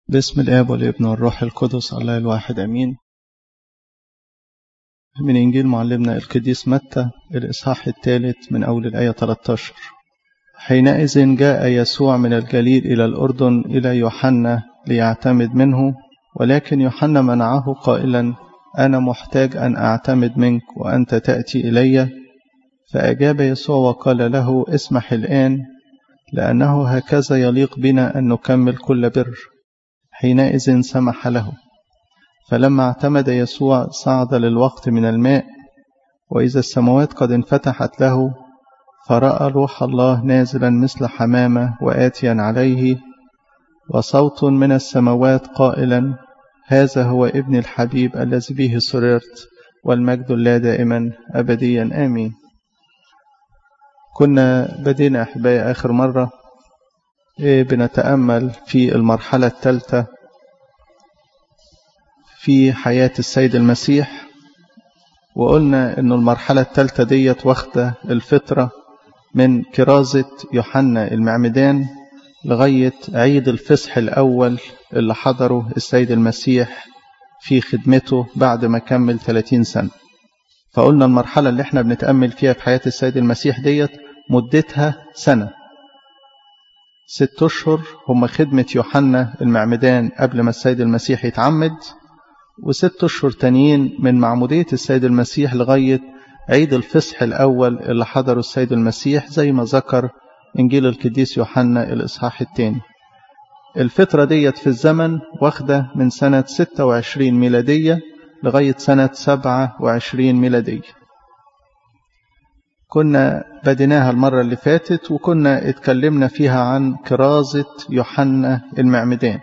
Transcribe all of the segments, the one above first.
باسم الآب والابن والروح القدس الله الواحد أمين من إنجيل معلمنا القديس متى الإصحاح الثالث من أول الآية 13 حينئذ جاء يسوع من الجليل إلى الأردن إلى يوحنا ليعتمد منه ولكن يوحنا منعه قائلا أنا محتاج أن أعتمد منك وأنت تأتي إلي فأجاب يسوع وقال له اسمح الآن لأنه هكذا يليق بنا أن نكمل كل بر حينئذ سمح له فلما اعتمد يسوع صعد للوقت من الماء وإذا السماوات قد انفتحت له فرأى روح الله نازلا مثل حمامة وآتيا عليه وصوت من السماوات قائلا هذا هو ابن الحبيب الذي به سررت والمجد لا دائما أبديا آمين كنا بدينا أحبائي آخر مرة بنتأمل في المرحلة الثالثة في حياة السيد المسيح وقلنا أن المرحلة الثالثة ديت واخدة الفطرة من كرازة يوحنا المعمدان لغاية عيد الفصح الأول اللي حضره السيد المسيح في خدمته بعد ما كمل 30 سنة فقلنا المرحلة اللي احنا بنتأمل فيها في حياة السيد المسيح ديت مدتها سنة ست أشهر هم خدمة يوحنا المعمدان قبل ما السيد المسيح يتعمد وست أشهر تانيين من معمودية السيد المسيح لغاية عيد الفصح الأول اللي حضره السيد المسيح زي ما ذكر إنجيل القديس يوحنا الإصحاح الثاني الفترة ديت في الزمن واخدة من سنة 26 ميلادية لغاية سنة 27 ميلادية كنا بديناها المرة اللي فاتت وكنا اتكلمنا فيها عن كرازة يوحنا المعمدان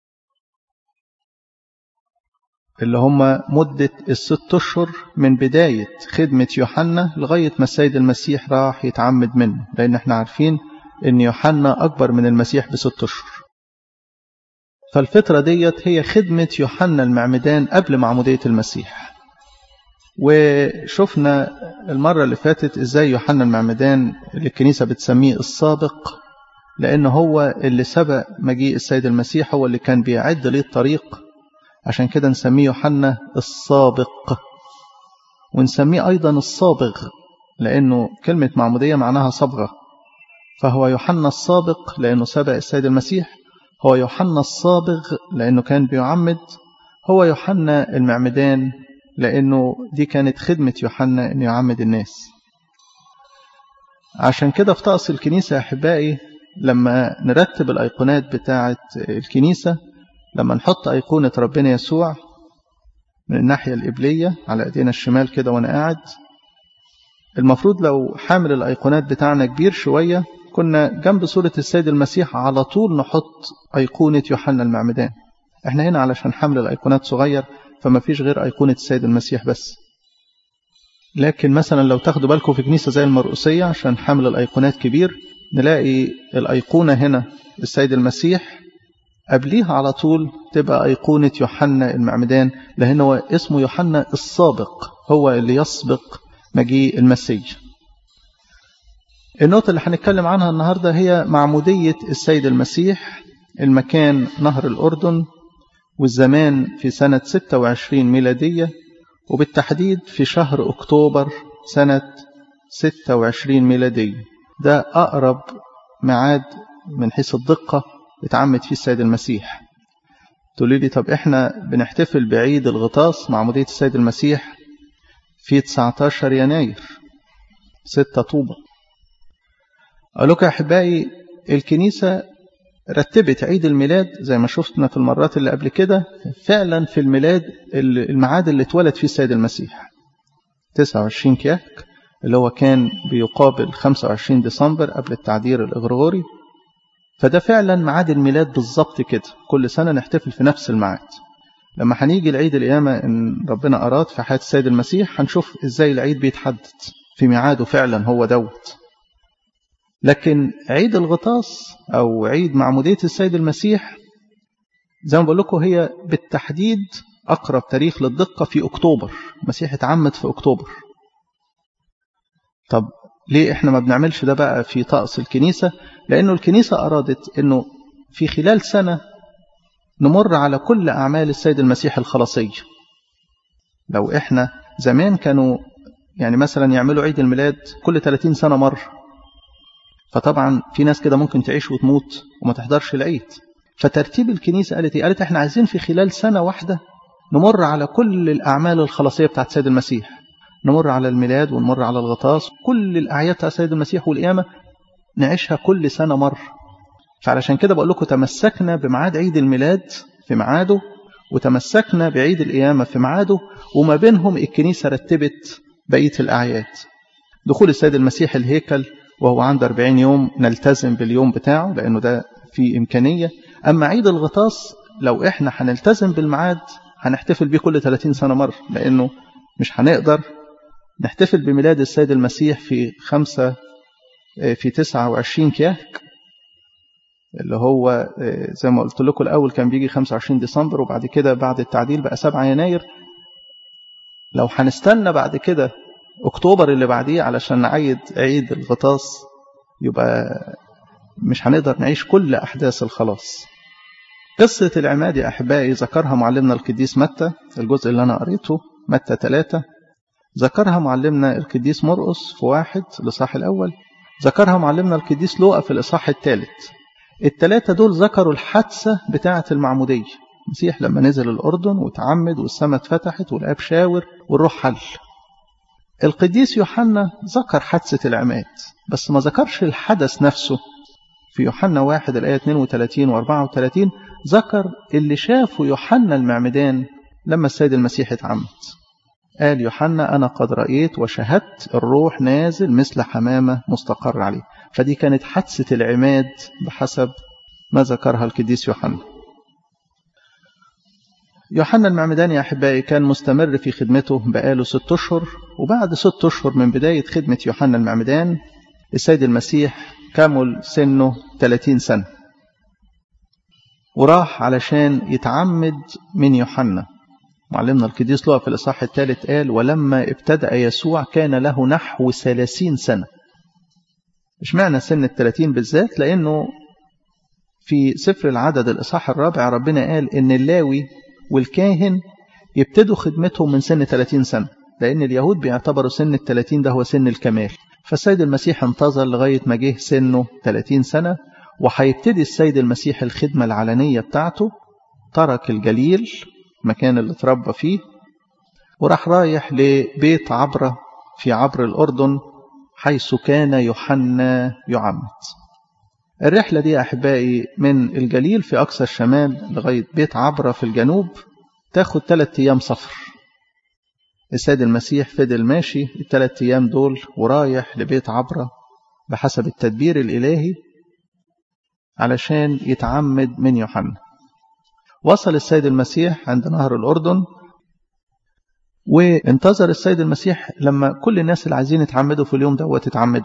اللي هم مدة الست أشهر من بداية خدمة يوحنا لغاية ما السيد المسيح راح يتعمد منه لأن احنا عارفين أن يوحنا أكبر من المسيح بست أشهر فالفترة ديت هي خدمة يوحنا المعمدان قبل معمودية المسيح وشفنا المرة اللي فاتت ازاي يوحنا المعمدان اللي الكنيسة بتسميه السابق لأن هو اللي سبق مجيء السيد المسيح هو اللي كان بيعد ليه الطريق عشان كده نسميه يوحنا السابق ونسميه أيضا الصابغ لأنه كلمة معمودية معناها صبغة فهو يوحنا السابق لأنه سبق السيد المسيح هو يوحنا الصابغ لأنه كان بيعمد هو يوحنا المعمدان لأنه دي كانت خدمة يوحنا أن يعمد الناس عشان كده في طقس الكنيسة أحبائي لما نرتب الأيقونات بتاعة الكنيسة لما نحط أيقونة ربنا يسوع من الناحية الإبلية على أيدينا الشمال كده وأنا قاعد المفروض لو حامل الأيقونات بتاعنا كبير شوية كنا جنب صورة السيد المسيح على طول نحط أيقونة يوحنا المعمدان احنا هنا علشان حمل الأيقونات صغير فما فيش غير أيقونة السيد المسيح بس لكن مثلا لو تاخدوا بالكم في كنيسة زي المرقسية عشان حمل الأيقونات كبير نلاقي الأيقونة هنا السيد المسيح قبليها على طول تبقى أيقونة يوحنا المعمدان لأن هو اسمه يوحنا السابق هو اللي يسبق مجيء المسيح النقطة اللي هنتكلم عنها النهاردة هي معمودية السيد المسيح المكان نهر الأردن والزمان في سنة 26 ميلادية وبالتحديد في شهر أكتوبر سنة 26 ميلادية ده أقرب ميعاد من حيث الدقة اتعمد فيه السيد المسيح تقولي لي طب احنا بنحتفل بعيد الغطاس معمودية السيد المسيح في 19 يناير 6 طوبة أقول لكم يا أحبائي الكنيسة رتبت عيد الميلاد زي ما شفتنا في المرات اللي قبل كده فعلا في الميلاد الميعاد اللي اتولد فيه السيد المسيح 29 كياك اللي هو كان بيقابل 25 ديسمبر قبل التعدير الإغريغوري فده فعلا ميعاد الميلاد بالظبط كده كل سنة نحتفل في نفس الميعاد لما هنيجي العيد القيامة إن ربنا أراد في حياة السيد المسيح هنشوف إزاي العيد بيتحدد في ميعاده فعلا هو دوت لكن عيد الغطاس أو عيد معمودية السيد المسيح زي ما بقول لكم هي بالتحديد أقرب تاريخ للدقة في أكتوبر المسيح اتعمد في أكتوبر طب ليه احنا ما بنعملش ده بقى في طقس الكنيسة لأنه الكنيسة أرادت أنه في خلال سنة نمر على كل أعمال السيد المسيح الخلاصية لو إحنا زمان كانوا يعني مثلا يعملوا عيد الميلاد كل 30 سنة مرة فطبعا في ناس كده ممكن تعيش وتموت وما تحضرش العيد فترتيب الكنيسة قالت ايه؟ قالت احنا عايزين في خلال سنة واحدة نمر على كل الأعمال الخلاصية بتاعت سيد المسيح نمر على الميلاد ونمر على الغطاس كل الأعياد بتاعت سيد المسيح والقيامة نعيشها كل سنة مرة فعلشان كده بقول لكم تمسكنا بميعاد عيد الميلاد في ميعاده وتمسكنا بعيد القيامة في ميعاده وما بينهم الكنيسة رتبت بقية الأعياد دخول السيد المسيح الهيكل وهو عنده 40 يوم نلتزم باليوم بتاعه لأنه ده في إمكانية أما عيد الغطاس لو إحنا هنلتزم بالميعاد هنحتفل بيه كل 30 سنة مرة لأنه مش هنقدر نحتفل بميلاد السيد المسيح في خمسة في 29 كياك اللي هو زي ما قلت لكم الأول كان بيجي 25 ديسمبر وبعد كده بعد التعديل بقى 7 يناير لو هنستنى بعد كده أكتوبر اللي بعديه علشان نعيد عيد الغطاس يبقى مش هنقدر نعيش كل أحداث الخلاص قصة العماد يا أحبائي ذكرها معلمنا القديس متى الجزء اللي أنا قريته متى ثلاثة ذكرها معلمنا القديس مرقس في واحد الإصحاح الأول ذكرها معلمنا القديس لوقا في الإصحاح الثالث الثلاثة دول ذكروا الحادثة بتاعة المعمودية المسيح لما نزل الأردن وتعمد والسماء اتفتحت والآب شاور والروح حل القديس يوحنا ذكر حادثة العماد بس ما ذكرش الحدث نفسه في يوحنا واحد الآية 32 و 34 ذكر اللي شافه يوحنا المعمدان لما السيد المسيح اتعمد قال يوحنا أنا قد رأيت وشهدت الروح نازل مثل حمامة مستقر عليه فدي كانت حادثة العماد بحسب ما ذكرها القديس يوحنا يوحنا المعمدان يا أحبائي كان مستمر في خدمته بقاله ست أشهر وبعد ست أشهر من بداية خدمة يوحنا المعمدان السيد المسيح كمل سنه 30 سنة وراح علشان يتعمد من يوحنا معلمنا القديس لوقا في الإصحاح الثالث قال ولما ابتدأ يسوع كان له نحو ثلاثين سنة اشمعنى سن الثلاثين بالذات لأنه في سفر العدد الإصحاح الرابع ربنا قال إن اللاوي والكاهن يبتدوا خدمتهم من سن 30 سنة لأن اليهود بيعتبروا سن ال 30 ده هو سن الكمال فالسيد المسيح انتظر لغاية ما جه سنه 30 سنة وهيبتدي السيد المسيح الخدمة العلنية بتاعته ترك الجليل المكان اللي اتربى فيه وراح رايح لبيت عبرة في عبر الأردن حيث كان يوحنا يعمد الرحلة دي أحبائي من الجليل في أقصى الشمال لغاية بيت عبرة في الجنوب تاخد ثلاثة أيام سفر السيد المسيح فضل ماشي الثلاث أيام دول ورايح لبيت عبرة بحسب التدبير الإلهي علشان يتعمد من يوحنا وصل السيد المسيح عند نهر الأردن وانتظر السيد المسيح لما كل الناس اللي عايزين يتعمدوا في اليوم دوت يتعمدوا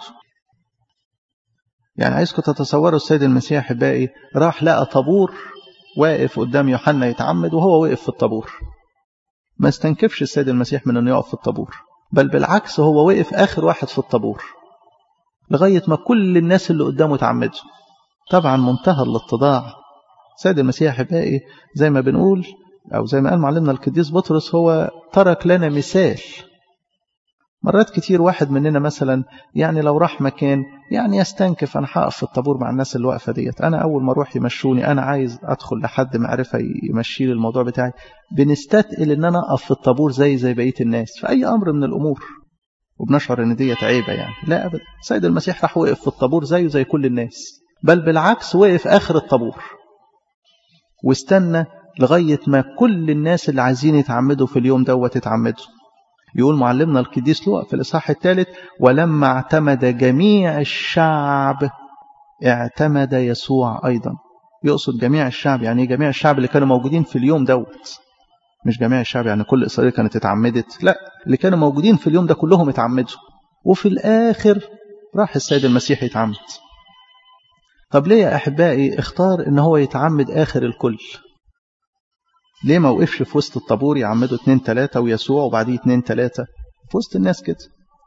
يعني عايزكم تتصوروا السيد المسيح باقي راح لقى طابور واقف قدام يوحنا يتعمد وهو وقف في الطابور ما استنكفش السيد المسيح من انه يقف في الطابور بل بالعكس هو وقف اخر واحد في الطابور لغايه ما كل الناس اللي قدامه تعمدوا طبعا منتهى الاتضاع السيد المسيح باقي زي ما بنقول او زي ما قال معلمنا القديس بطرس هو ترك لنا مثال مرات كتير واحد مننا مثلا يعني لو راح مكان يعني يستنكف انا هقف في الطابور مع الناس اللي واقفه ديت انا اول ما اروح يمشوني انا عايز ادخل لحد معرفه يمشي لي الموضوع بتاعي بنستثقل ان انا اقف في الطابور زي زي بقيه الناس في اي امر من الامور وبنشعر ان ديت عيبه يعني لا ابدا السيد المسيح راح وقف في الطابور زيه زي كل الناس بل بالعكس وقف اخر الطابور واستنى لغايه ما كل الناس اللي عايزين يتعمدوا في اليوم دوت يتعمدوا يقول معلمنا القديس لوقا في الإصحاح الثالث ولما اعتمد جميع الشعب اعتمد يسوع أيضا يقصد جميع الشعب يعني جميع الشعب اللي كانوا موجودين في اليوم دوت مش جميع الشعب يعني كل إسرائيل كانت اتعمدت لا اللي كانوا موجودين في اليوم ده كلهم اتعمدوا وفي الآخر راح السيد المسيح يتعمد طب ليه يا أحبائي اختار ان هو يتعمد آخر الكل ليه ما وقفش في وسط الطابور يعمدوا اتنين تلاتة ويسوع وبعديه اتنين تلاتة في وسط الناس كده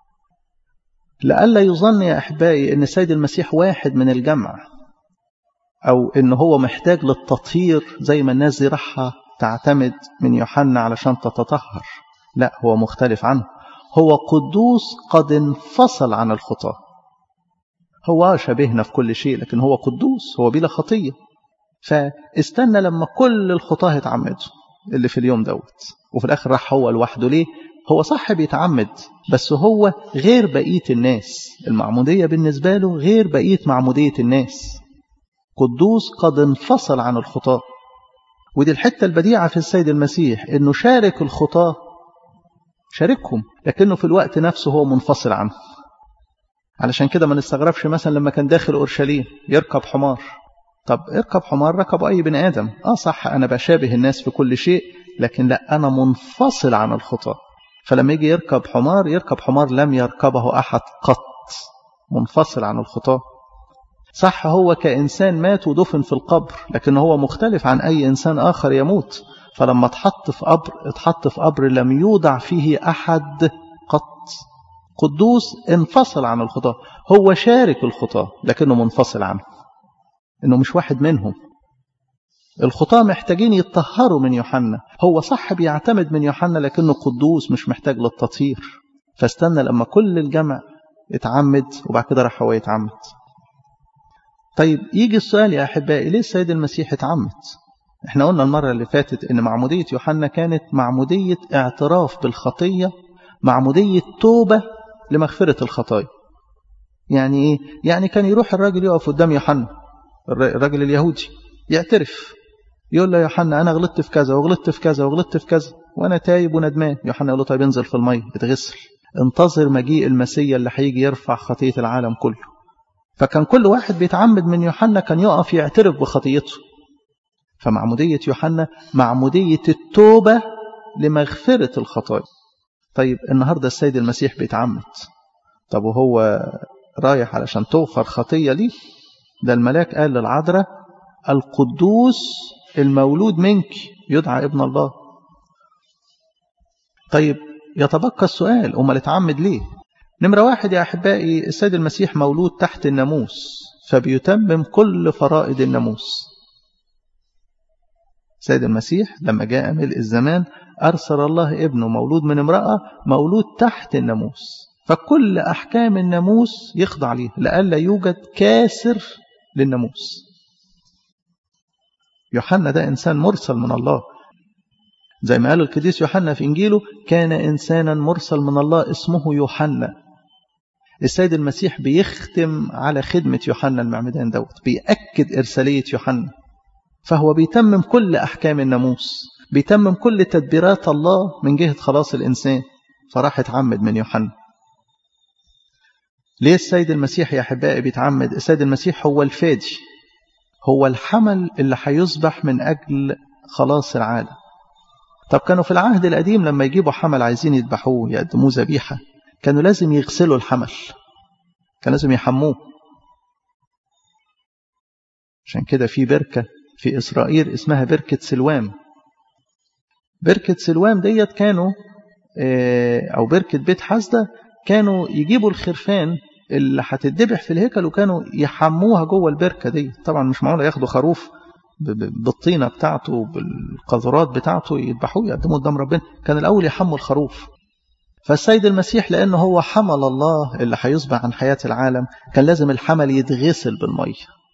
لئلا يظن يا أحبائي أن السيد المسيح واحد من الجمع أو إن هو محتاج للتطهير زي ما الناس دي راحة تعتمد من يوحنا علشان تتطهر لا هو مختلف عنه هو قدوس قد انفصل عن الخطاة هو شبهنا في كل شيء لكن هو قدوس هو بلا خطية فاستنى لما كل الخطاة يتعمدوا اللي في اليوم دوت وفي الآخر راح هو لوحده ليه هو صح بيتعمد بس هو غير بقية الناس المعمودية بالنسبة له غير بقية معمودية الناس قدوس قد انفصل عن الخطاة ودي الحتة البديعة في السيد المسيح انه شارك الخطاة شاركهم لكنه في الوقت نفسه هو منفصل عنه علشان كده ما نستغربش مثلا لما كان داخل اورشليم يركب حمار طب اركب حمار ركب اي بني ادم اه صح انا بشابه الناس في كل شيء لكن لا انا منفصل عن الخطاه فلما يجي يركب حمار يركب حمار لم يركبه احد قط منفصل عن الخطاه صح هو كانسان مات ودفن في القبر لكن هو مختلف عن اي انسان اخر يموت فلما اتحط في قبر اتحط في قبر لم يوضع فيه احد قط قدوس انفصل عن الخطاه هو شارك الخطاه لكنه منفصل عنه انه مش واحد منهم الخطاة محتاجين يتطهروا من يوحنا هو صح بيعتمد من يوحنا لكنه قدوس مش محتاج للتطهير فاستنى لما كل الجمع اتعمد وبعد كده راح هو يتعمد طيب يجي السؤال يا أحبائي ليه السيد المسيح اتعمد احنا قلنا المرة اللي فاتت ان معمودية يوحنا كانت معمودية اعتراف بالخطية معمودية توبة لمغفرة الخطايا يعني ايه يعني كان يروح الراجل يقف قدام يوحنا الراجل اليهودي يعترف يقول له يوحنا انا غلطت في كذا وغلطت في كذا وغلطت في كذا وانا تايب وندمان يوحنا يقول له طيب انزل في الميه اتغسل انتظر مجيء المسيا اللي هيجي يرفع خطيه العالم كله فكان كل واحد بيتعمد من يوحنا كان يقف يعترف بخطيته فمعمودية يوحنا معمودية التوبة لمغفرة الخطايا طيب النهاردة السيد المسيح بيتعمد طب وهو رايح علشان تغفر خطية ليه ده الملاك قال للعذراء القدوس المولود منك يدعى ابن الله طيب يتبقى السؤال أمال اتعمد ليه نمرة واحد يا أحبائي السيد المسيح مولود تحت الناموس فبيتمم كل فرائض الناموس سيد المسيح لما جاء ملء الزمان أرسل الله ابنه مولود من امرأة مولود تحت الناموس فكل أحكام الناموس يخضع ليه لألا يوجد كاسر للناموس يوحنا ده إنسان مرسل من الله زي ما قال القديس يوحنا في إنجيله كان إنسانا مرسل من الله اسمه يوحنا السيد المسيح بيختم على خدمة يوحنا المعمدان دوت بيأكد إرسالية يوحنا فهو بيتمم كل أحكام الناموس بيتمم كل تدبيرات الله من جهة خلاص الإنسان فراح اتعمد من يوحنا ليه السيد المسيح يا أحبائي بيتعمد السيد المسيح هو الفادي هو الحمل اللي هيصبح من أجل خلاص العالم طب كانوا في العهد القديم لما يجيبوا حمل عايزين يذبحوه يقدموه ذبيحة كانوا لازم يغسلوا الحمل كان لازم يحموه عشان كده في بركة في إسرائيل اسمها بركة سلوام بركة سلوام ديت كانوا أو بركة بيت حسدة كانوا يجيبوا الخرفان اللي هتتذبح في الهيكل وكانوا يحموها جوه البركة دي طبعا مش معقول ياخدوا خروف بالطينة بتاعته بالقذرات بتاعته يذبحوه يقدموه قدام ربنا كان الأول يحموا الخروف فالسيد المسيح لأنه هو حمل الله اللي هيصبح عن حياة العالم كان لازم الحمل يتغسل بالمية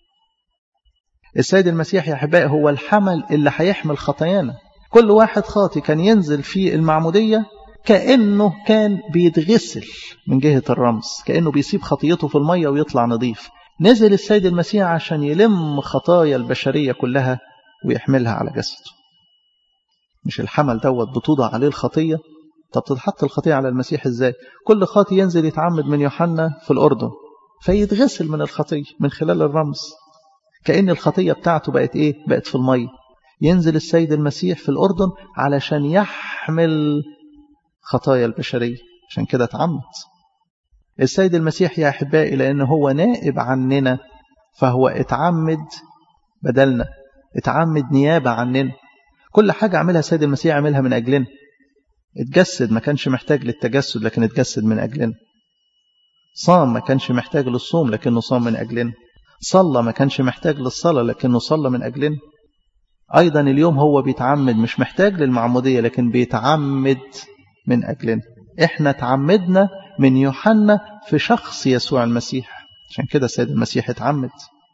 السيد المسيح يا أحبائي هو الحمل اللي هيحمل خطايانا كل واحد خاطي كان ينزل في المعمودية كأنه كان بيتغسل من جهة الرمز كأنه بيسيب خطيته في المية ويطلع نظيف نزل السيد المسيح عشان يلم خطايا البشرية كلها ويحملها على جسده مش الحمل دوت بتوضع عليه الخطية طب تتحط الخطية على المسيح ازاي كل خاطي ينزل يتعمد من يوحنا في الأردن فيتغسل من الخطية من خلال الرمز كأن الخطية بتاعته بقت ايه بقت في المية ينزل السيد المسيح في الأردن علشان يحمل خطايا البشرية عشان كده اتعمد السيد المسيح يا أحبائي لأنه هو نائب عننا فهو اتعمد بدلنا اتعمد نيابة عننا كل حاجة عملها السيد المسيح عملها من أجلنا اتجسد ما كانش محتاج للتجسد لكن اتجسد من أجلنا صام ما كانش محتاج للصوم لكنه صام من أجلنا صلى ما كانش محتاج للصلاة لكنه صلى من أجلنا أيضا اليوم هو بيتعمد مش محتاج للمعمودية لكن بيتعمد من أجلنا إحنا تعمدنا من يوحنا في شخص يسوع المسيح عشان كده السيد المسيح اتعمد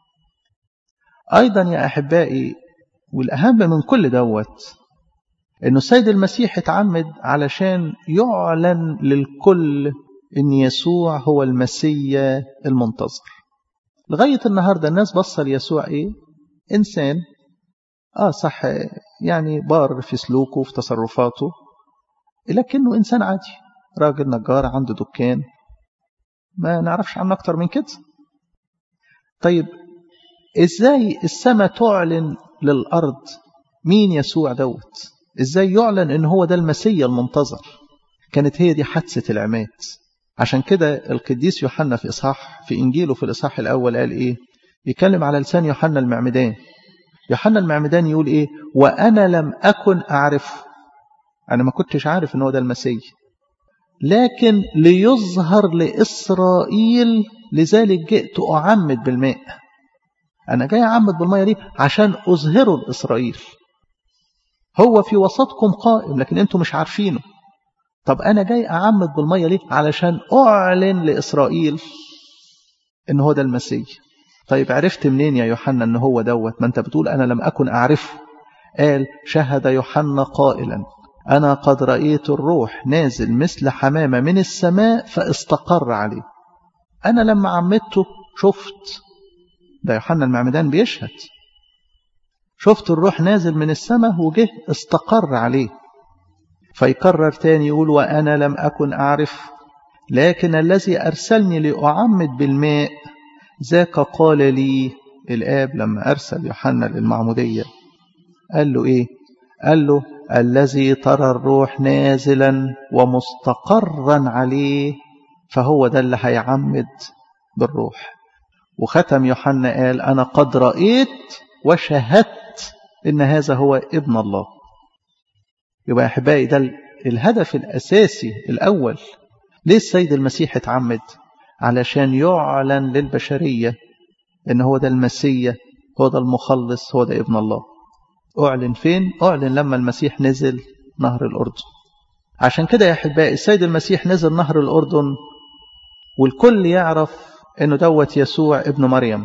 أيضا يا أحبائي والأهم من كل دوت إنه السيد المسيح اتعمد علشان يعلن للكل إن يسوع هو المسيا المنتظر لغاية النهاردة الناس بصة ليسوع إيه؟ إنسان آه صح يعني بار في سلوكه في تصرفاته لكنه إنسان عادي راجل نجار عنده دكان ما نعرفش عنه أكتر من كده طيب إزاي السماء تعلن للأرض مين يسوع دوت إزاي يعلن إن هو ده المسيا المنتظر كانت هي دي حادثة العماد عشان كده القديس يوحنا في إصحاح في إنجيله في الإصحاح الأول قال إيه يتكلم على لسان يوحنا المعمدان يوحنا المعمدان يقول إيه وأنا لم أكن أعرفه أنا ما كنتش عارف إن هو ده المسيح لكن ليظهر لإسرائيل لذلك جئت أعمد بالماء أنا جاي أعمد بالمية دي عشان أظهره لإسرائيل هو في وسطكم قائم لكن أنتم مش عارفينه طب أنا جاي أعمد بالمية ليه علشان أعلن لإسرائيل إن هو ده المسيح طيب عرفت منين يا يوحنا إن هو دوت ما أنت بتقول أنا لم أكن أعرفه قال شهد يوحنا قائلا أنا قد رأيت الروح نازل مثل حمامة من السماء فاستقر عليه أنا لما عمدته شفت ده يوحنا المعمدان بيشهد شفت الروح نازل من السماء وجه استقر عليه فيكرر تاني يقول وأنا لم أكن أعرف لكن الذي أرسلني لأعمد بالماء ذاك قال لي الآب لما أرسل يوحنا للمعمودية قال له إيه قال له الذي ترى الروح نازلا ومستقرا عليه فهو ده اللي هيعمد بالروح وختم يوحنا قال أنا قد رأيت وشهدت إن هذا هو ابن الله يبقى يا أحبائي ده الهدف الأساسي الأول ليه السيد المسيح اتعمد علشان يعلن للبشرية إن هو ده المسيح هو ده المخلص هو ده ابن الله أعلن فين؟ أعلن لما المسيح نزل نهر الأردن عشان كده يا أحبائي السيد المسيح نزل نهر الأردن والكل يعرف إنه دوت يسوع ابن مريم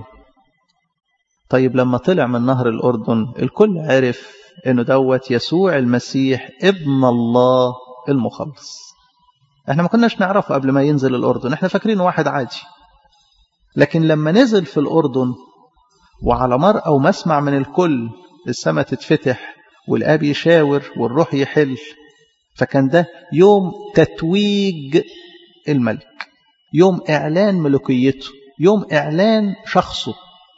طيب لما طلع من نهر الأردن الكل عرف إنه دوت يسوع المسيح ابن الله المخلص احنا ما كناش نعرفه قبل ما ينزل الأردن احنا فاكرينه واحد عادي لكن لما نزل في الأردن وعلى مرأى ومسمع من الكل السماء تتفتح والآب يشاور والروح يحل فكان ده يوم تتويج الملك يوم إعلان ملوكيته يوم إعلان شخصه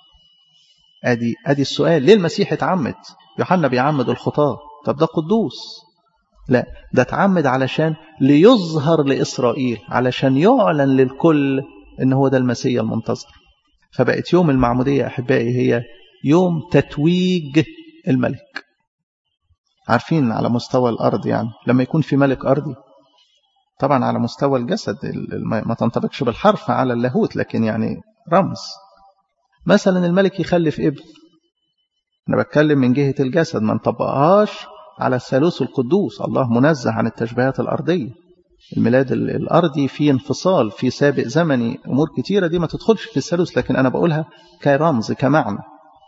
أدي, أدي السؤال ليه المسيح اتعمد يوحنا بيعمد الخطاة طب ده قدوس لا ده اتعمد علشان ليظهر لإسرائيل علشان يعلن للكل إن هو ده المسيح المنتظر فبقت يوم المعمودية أحبائي هي يوم تتويج الملك عارفين على مستوى الأرض يعني لما يكون في ملك أرضي طبعا على مستوى الجسد ما تنطبقش بالحرف على اللاهوت لكن يعني رمز مثلا الملك يخلف ابن أنا بتكلم من جهة الجسد ما نطبقهاش على الثالوث القدوس الله منزه عن التشبيهات الأرضية الميلاد الأرضي فيه انفصال في سابق زمني أمور كتيرة دي ما تدخلش في الثالوث لكن أنا بقولها كرمز كمعنى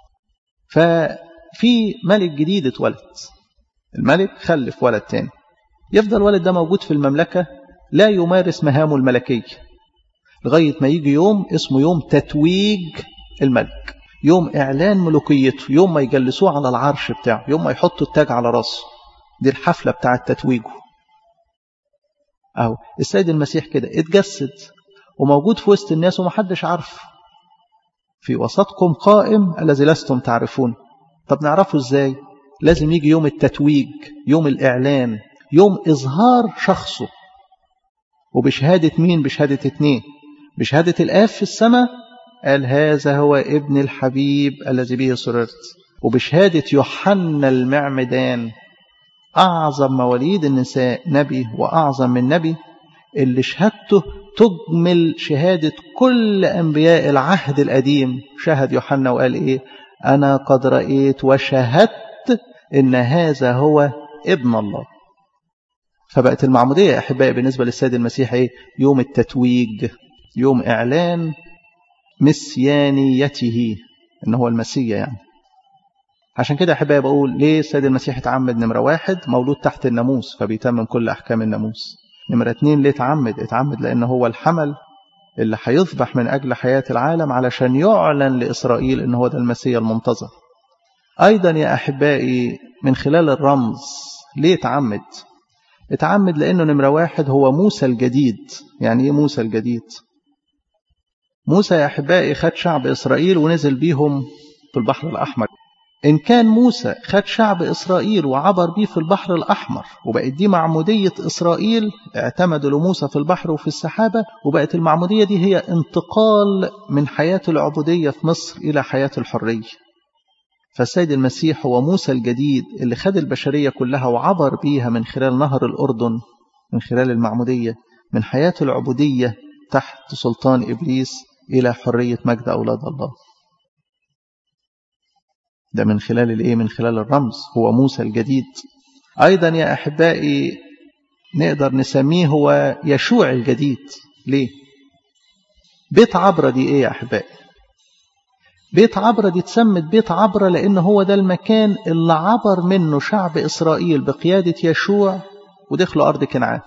ففي ملك جديد اتولد الملك خلف ولد تاني يفضل الولد ده موجود في المملكة لا يمارس مهامه الملكية لغاية ما يجي يوم اسمه يوم تتويج الملك يوم إعلان ملوكيته يوم ما يجلسوه على العرش بتاعه يوم ما يحطوا التاج على راسه دي الحفلة بتاعة تتويجه أهو السيد المسيح كده اتجسد وموجود في وسط الناس ومحدش عارف في وسطكم قائم الذي لستم تعرفون طب نعرفه ازاي لازم يجي يوم التتويج يوم الإعلان يوم إظهار شخصه وبشهادة مين بشهادة اتنين بشهادة الآب في السماء قال هذا هو ابن الحبيب الذي به سررت وبشهادة يوحنا المعمدان أعظم مواليد النساء نبي وأعظم من نبي اللي شهادته تجمل شهادة كل أنبياء العهد القديم شهد يوحنا وقال إيه أنا قد رأيت وشهدت إن هذا هو ابن الله فبقت المعمودية يا أحبائي بالنسبة للسيد المسيح إيه؟ يوم التتويج يوم إعلان مسيانيته إن هو المسيح يعني عشان كده أحبائي بقول ليه السيد المسيح اتعمد نمرة واحد مولود تحت الناموس فبيتمم كل أحكام الناموس نمرة اتنين ليه اتعمد اتعمد لأن هو الحمل اللي هيذبح من أجل حياة العالم علشان يعلن لإسرائيل إن هو ده المسيح المنتظر أيضا يا أحبائي من خلال الرمز ليه اتعمد اتعمد لأنه نمرة واحد هو موسى الجديد يعني إيه موسى الجديد موسى يا أحبائي خد شعب إسرائيل ونزل بيهم في البحر الأحمر إن كان موسى خد شعب إسرائيل وعبر بيه في البحر الأحمر وبقت دي معمودية إسرائيل اعتمدوا لموسى في البحر وفي السحابة وبقت المعمودية دي هي انتقال من حياة العبودية في مصر إلى حياة الحرية فالسيد المسيح هو موسى الجديد اللي خد البشرية كلها وعبر بيها من خلال نهر الأردن من خلال المعمودية من حياة العبودية تحت سلطان إبليس إلى حرية مجد أولاد الله ده من خلال الايه من خلال الرمز هو موسى الجديد ايضا يا احبائي نقدر نسميه هو يشوع الجديد ليه بيت عبرة دي ايه يا احبائي بيت عبرة دي اتسمت بيت عبرة لان هو ده المكان اللي عبر منه شعب اسرائيل بقيادة يشوع ودخلوا ارض كنعان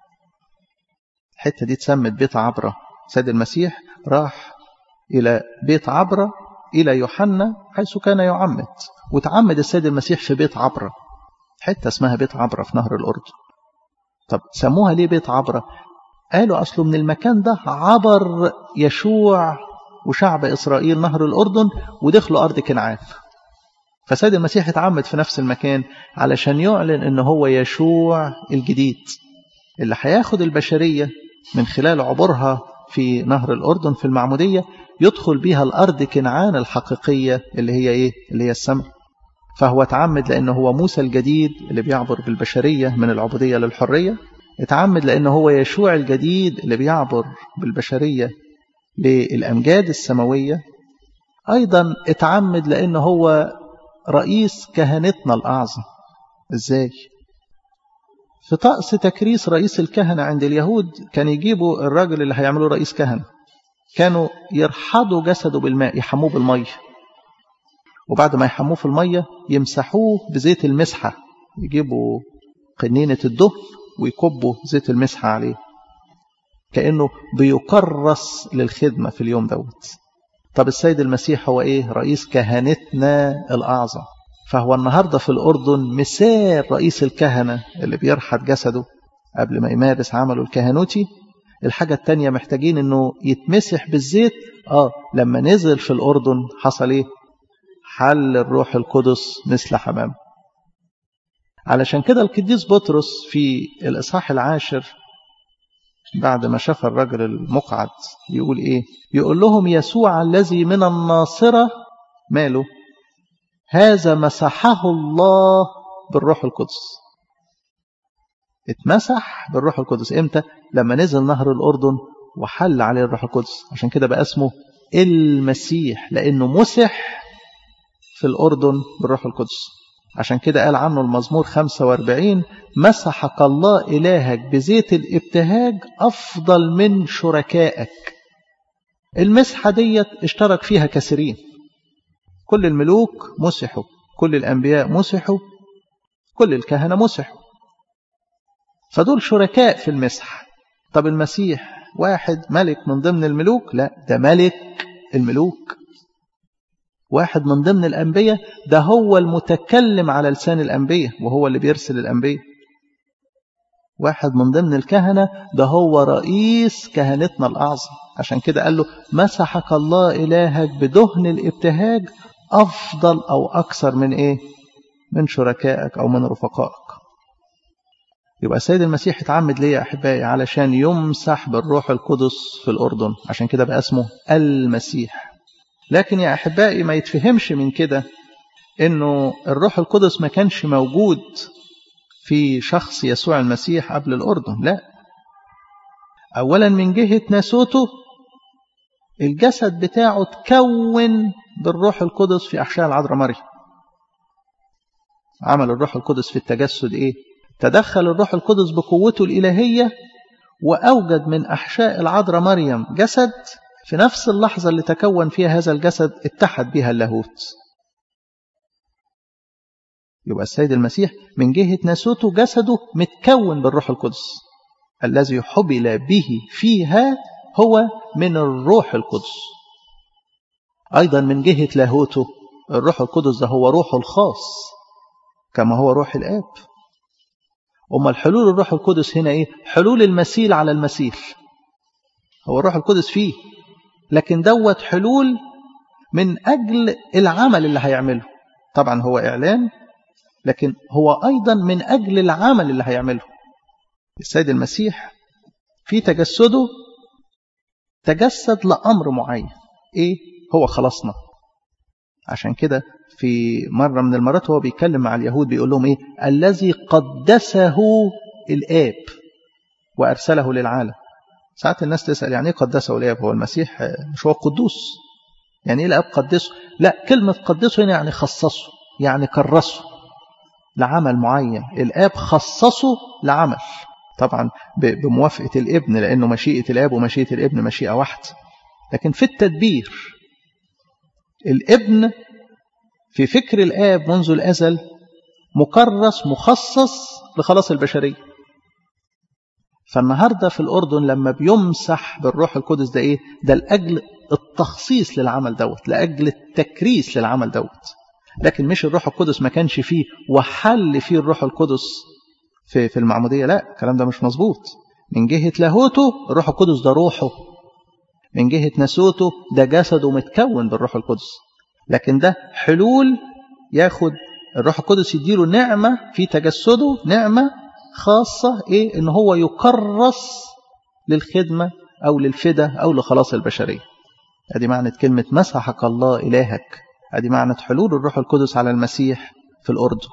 الحتة دي اتسمت بيت عبرة سيد المسيح راح الى بيت عبرة إلى يوحنا حيث كان يعمد وتعمد السيد المسيح في بيت عبرة حتة اسمها بيت عبرة في نهر الأردن طب سموها ليه بيت عبرة قالوا أصله من المكان ده عبر يشوع وشعب إسرائيل نهر الأردن ودخلوا أرض كنعان فسيد المسيح اتعمد في نفس المكان علشان يعلن ان هو يشوع الجديد اللي هياخد البشرية من خلال عبورها في نهر الأردن في المعمودية يدخل بها الأرض كنعان الحقيقية اللي هي إيه؟ اللي هي السماء فهو اتعمد لأنه هو موسى الجديد اللي بيعبر بالبشرية من العبودية للحرية اتعمد لأنه هو يشوع الجديد اللي بيعبر بالبشرية للأمجاد السماوية أيضا اتعمد لأنه هو رئيس كهنتنا الأعظم إزاي؟ في طقس تكريس رئيس الكهنة عند اليهود كان يجيبوا الراجل اللي هيعملوه رئيس كهنة كانوا يرحضوا جسده بالماء يحموه بالمية وبعد ما يحموه في المية يمسحوه بزيت المسحة يجيبوا قنينة الدهن ويكبوا زيت المسحة عليه كأنه بيكرس للخدمة في اليوم دوت طب السيد المسيح هو ايه رئيس كهنتنا الأعظم فهو النهاردة في الأردن مثال رئيس الكهنة اللي بيرحد جسده قبل ما يمارس عمله الكهنوتي الحاجة التانية محتاجين انه يتمسح بالزيت اه لما نزل في الأردن حصل ايه حل الروح القدس مثل حمام علشان كده القديس بطرس في الإصحاح العاشر بعد ما شاف الرجل المقعد يقول ايه يقول لهم يسوع الذي من الناصرة ماله هذا مسحه الله بالروح القدس اتمسح بالروح القدس امتى لما نزل نهر الأردن وحل عليه الروح القدس عشان كده بقى اسمه المسيح لأنه مسح في الأردن بالروح القدس عشان كده قال عنه المزمور 45 مسحك الله إلهك بزيت الابتهاج أفضل من شركائك المسحة ديت اشترك فيها كثيرين كل الملوك مسحوا كل الأنبياء مسحوا كل الكهنة مسحوا فدول شركاء في المسح طب المسيح واحد ملك من ضمن الملوك لا ده ملك الملوك واحد من ضمن الأنبياء ده هو المتكلم على لسان الأنبياء وهو اللي بيرسل الأنبياء واحد من ضمن الكهنة ده هو رئيس كهنتنا الأعظم عشان كده قال له مسحك الله إلهك بدهن الابتهاج أفضل أو أكثر من إيه من شركائك أو من رفقائك يبقى السيد المسيح اتعمد ليه يا أحبائي علشان يمسح بالروح القدس في الأردن عشان كده بقى اسمه المسيح لكن يا أحبائي ما يتفهمش من كده إنه الروح القدس ما كانش موجود في شخص يسوع المسيح قبل الأردن لا أولا من جهة ناسوته الجسد بتاعه تكون بالروح القدس في أحشاء العذراء مريم عمل الروح القدس في التجسد إيه؟ تدخل الروح القدس بقوته الإلهية وأوجد من أحشاء العذراء مريم جسد في نفس اللحظة اللي تكون فيها هذا الجسد اتحد بها اللاهوت يبقى السيد المسيح من جهة ناسوته جسده متكون بالروح القدس الذي حبل به فيها هو من الروح القدس أيضا من جهة لاهوته الروح القدس ده هو روحه الخاص كما هو روح الآب أما الحلول الروح القدس هنا إيه حلول المسيل على المسيل هو الروح القدس فيه لكن دوت حلول من أجل العمل اللي هيعمله طبعا هو إعلان لكن هو أيضا من أجل العمل اللي هيعمله السيد المسيح في تجسده تجسد لأمر معين إيه هو خلصنا عشان كده في مرة من المرات هو بيتكلم مع اليهود بيقول لهم إيه الذي قدسه الآب وأرسله للعالم ساعات الناس تسأل يعني إيه قدسه الآب هو المسيح مش هو قدوس يعني إيه الآب قدسه لا كلمة قدسه هنا يعني خصصه يعني كرسه لعمل معين الآب خصصه لعمل طبعا بموافقة الابن لأنه مشيئة الآب ومشيئة الابن مشيئة واحدة لكن في التدبير الابن في فكر الآب منذ الأزل مكرس مخصص لخلاص البشرية فالنهاردة في الأردن لما بيمسح بالروح القدس ده إيه ده لأجل التخصيص للعمل دوت لأجل التكريس للعمل دوت لكن مش الروح القدس ما كانش فيه وحل فيه الروح القدس في في المعمودية لا الكلام ده مش مظبوط من جهة لاهوته الروح القدس ده روحه من جهة نسوته ده جسده متكون بالروح القدس لكن ده حلول ياخد الروح القدس يديله نعمة في تجسده نعمة خاصة إيه إن هو يكرس للخدمة أو للفدى أو لخلاص البشرية ادي معنى كلمة مسحك الله إلهك ادي معنى حلول الروح القدس على المسيح في الأردن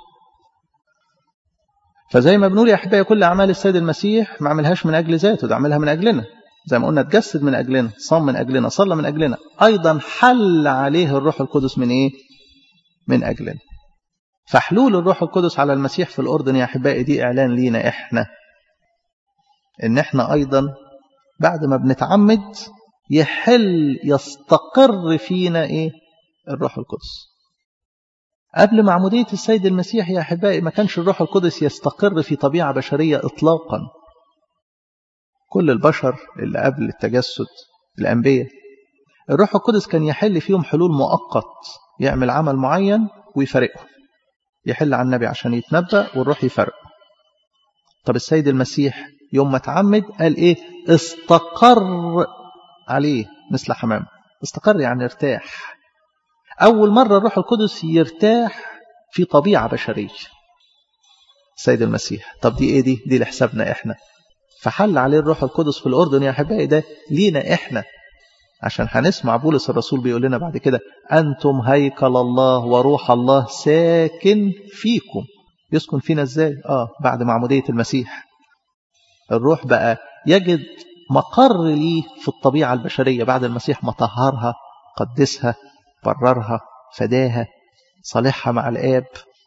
فزي ما بنقول يا أحبائي كل أعمال السيد المسيح ما عملهاش من أجل ذاته ده عملها من أجلنا زي ما قلنا اتجسد من أجلنا صام من أجلنا صلى من أجلنا أيضا حل عليه الروح القدس من إيه من أجلنا فحلول الروح القدس على المسيح في الأردن يا أحبائي دي إعلان لينا إحنا إن إحنا أيضا بعد ما بنتعمد يحل يستقر فينا إيه الروح القدس قبل معمودية السيد المسيح يا أحبائي ما كانش الروح القدس يستقر في طبيعة بشرية إطلاقا كل البشر اللي قبل التجسد الأنبياء الروح القدس كان يحل فيهم حلول مؤقت يعمل عمل معين ويفرقه يحل على النبي عشان يتنبأ والروح يفرقه طب السيد المسيح يوم ما اتعمد قال ايه استقر عليه مثل حمام استقر يعني ارتاح أول مرة الروح القدس يرتاح في طبيعة بشرية السيد المسيح طب دي ايه دي دي لحسابنا احنا فحل عليه الروح القدس في الأردن يا أحبائي ده لينا احنا عشان هنسمع بولس الرسول بيقول لنا بعد كده أنتم هيكل الله وروح الله ساكن فيكم يسكن فينا ازاي اه بعد معمودية المسيح الروح بقى يجد مقر ليه في الطبيعة البشرية بعد المسيح ما طهرها قدسها بررها فداها صالحها مع الآب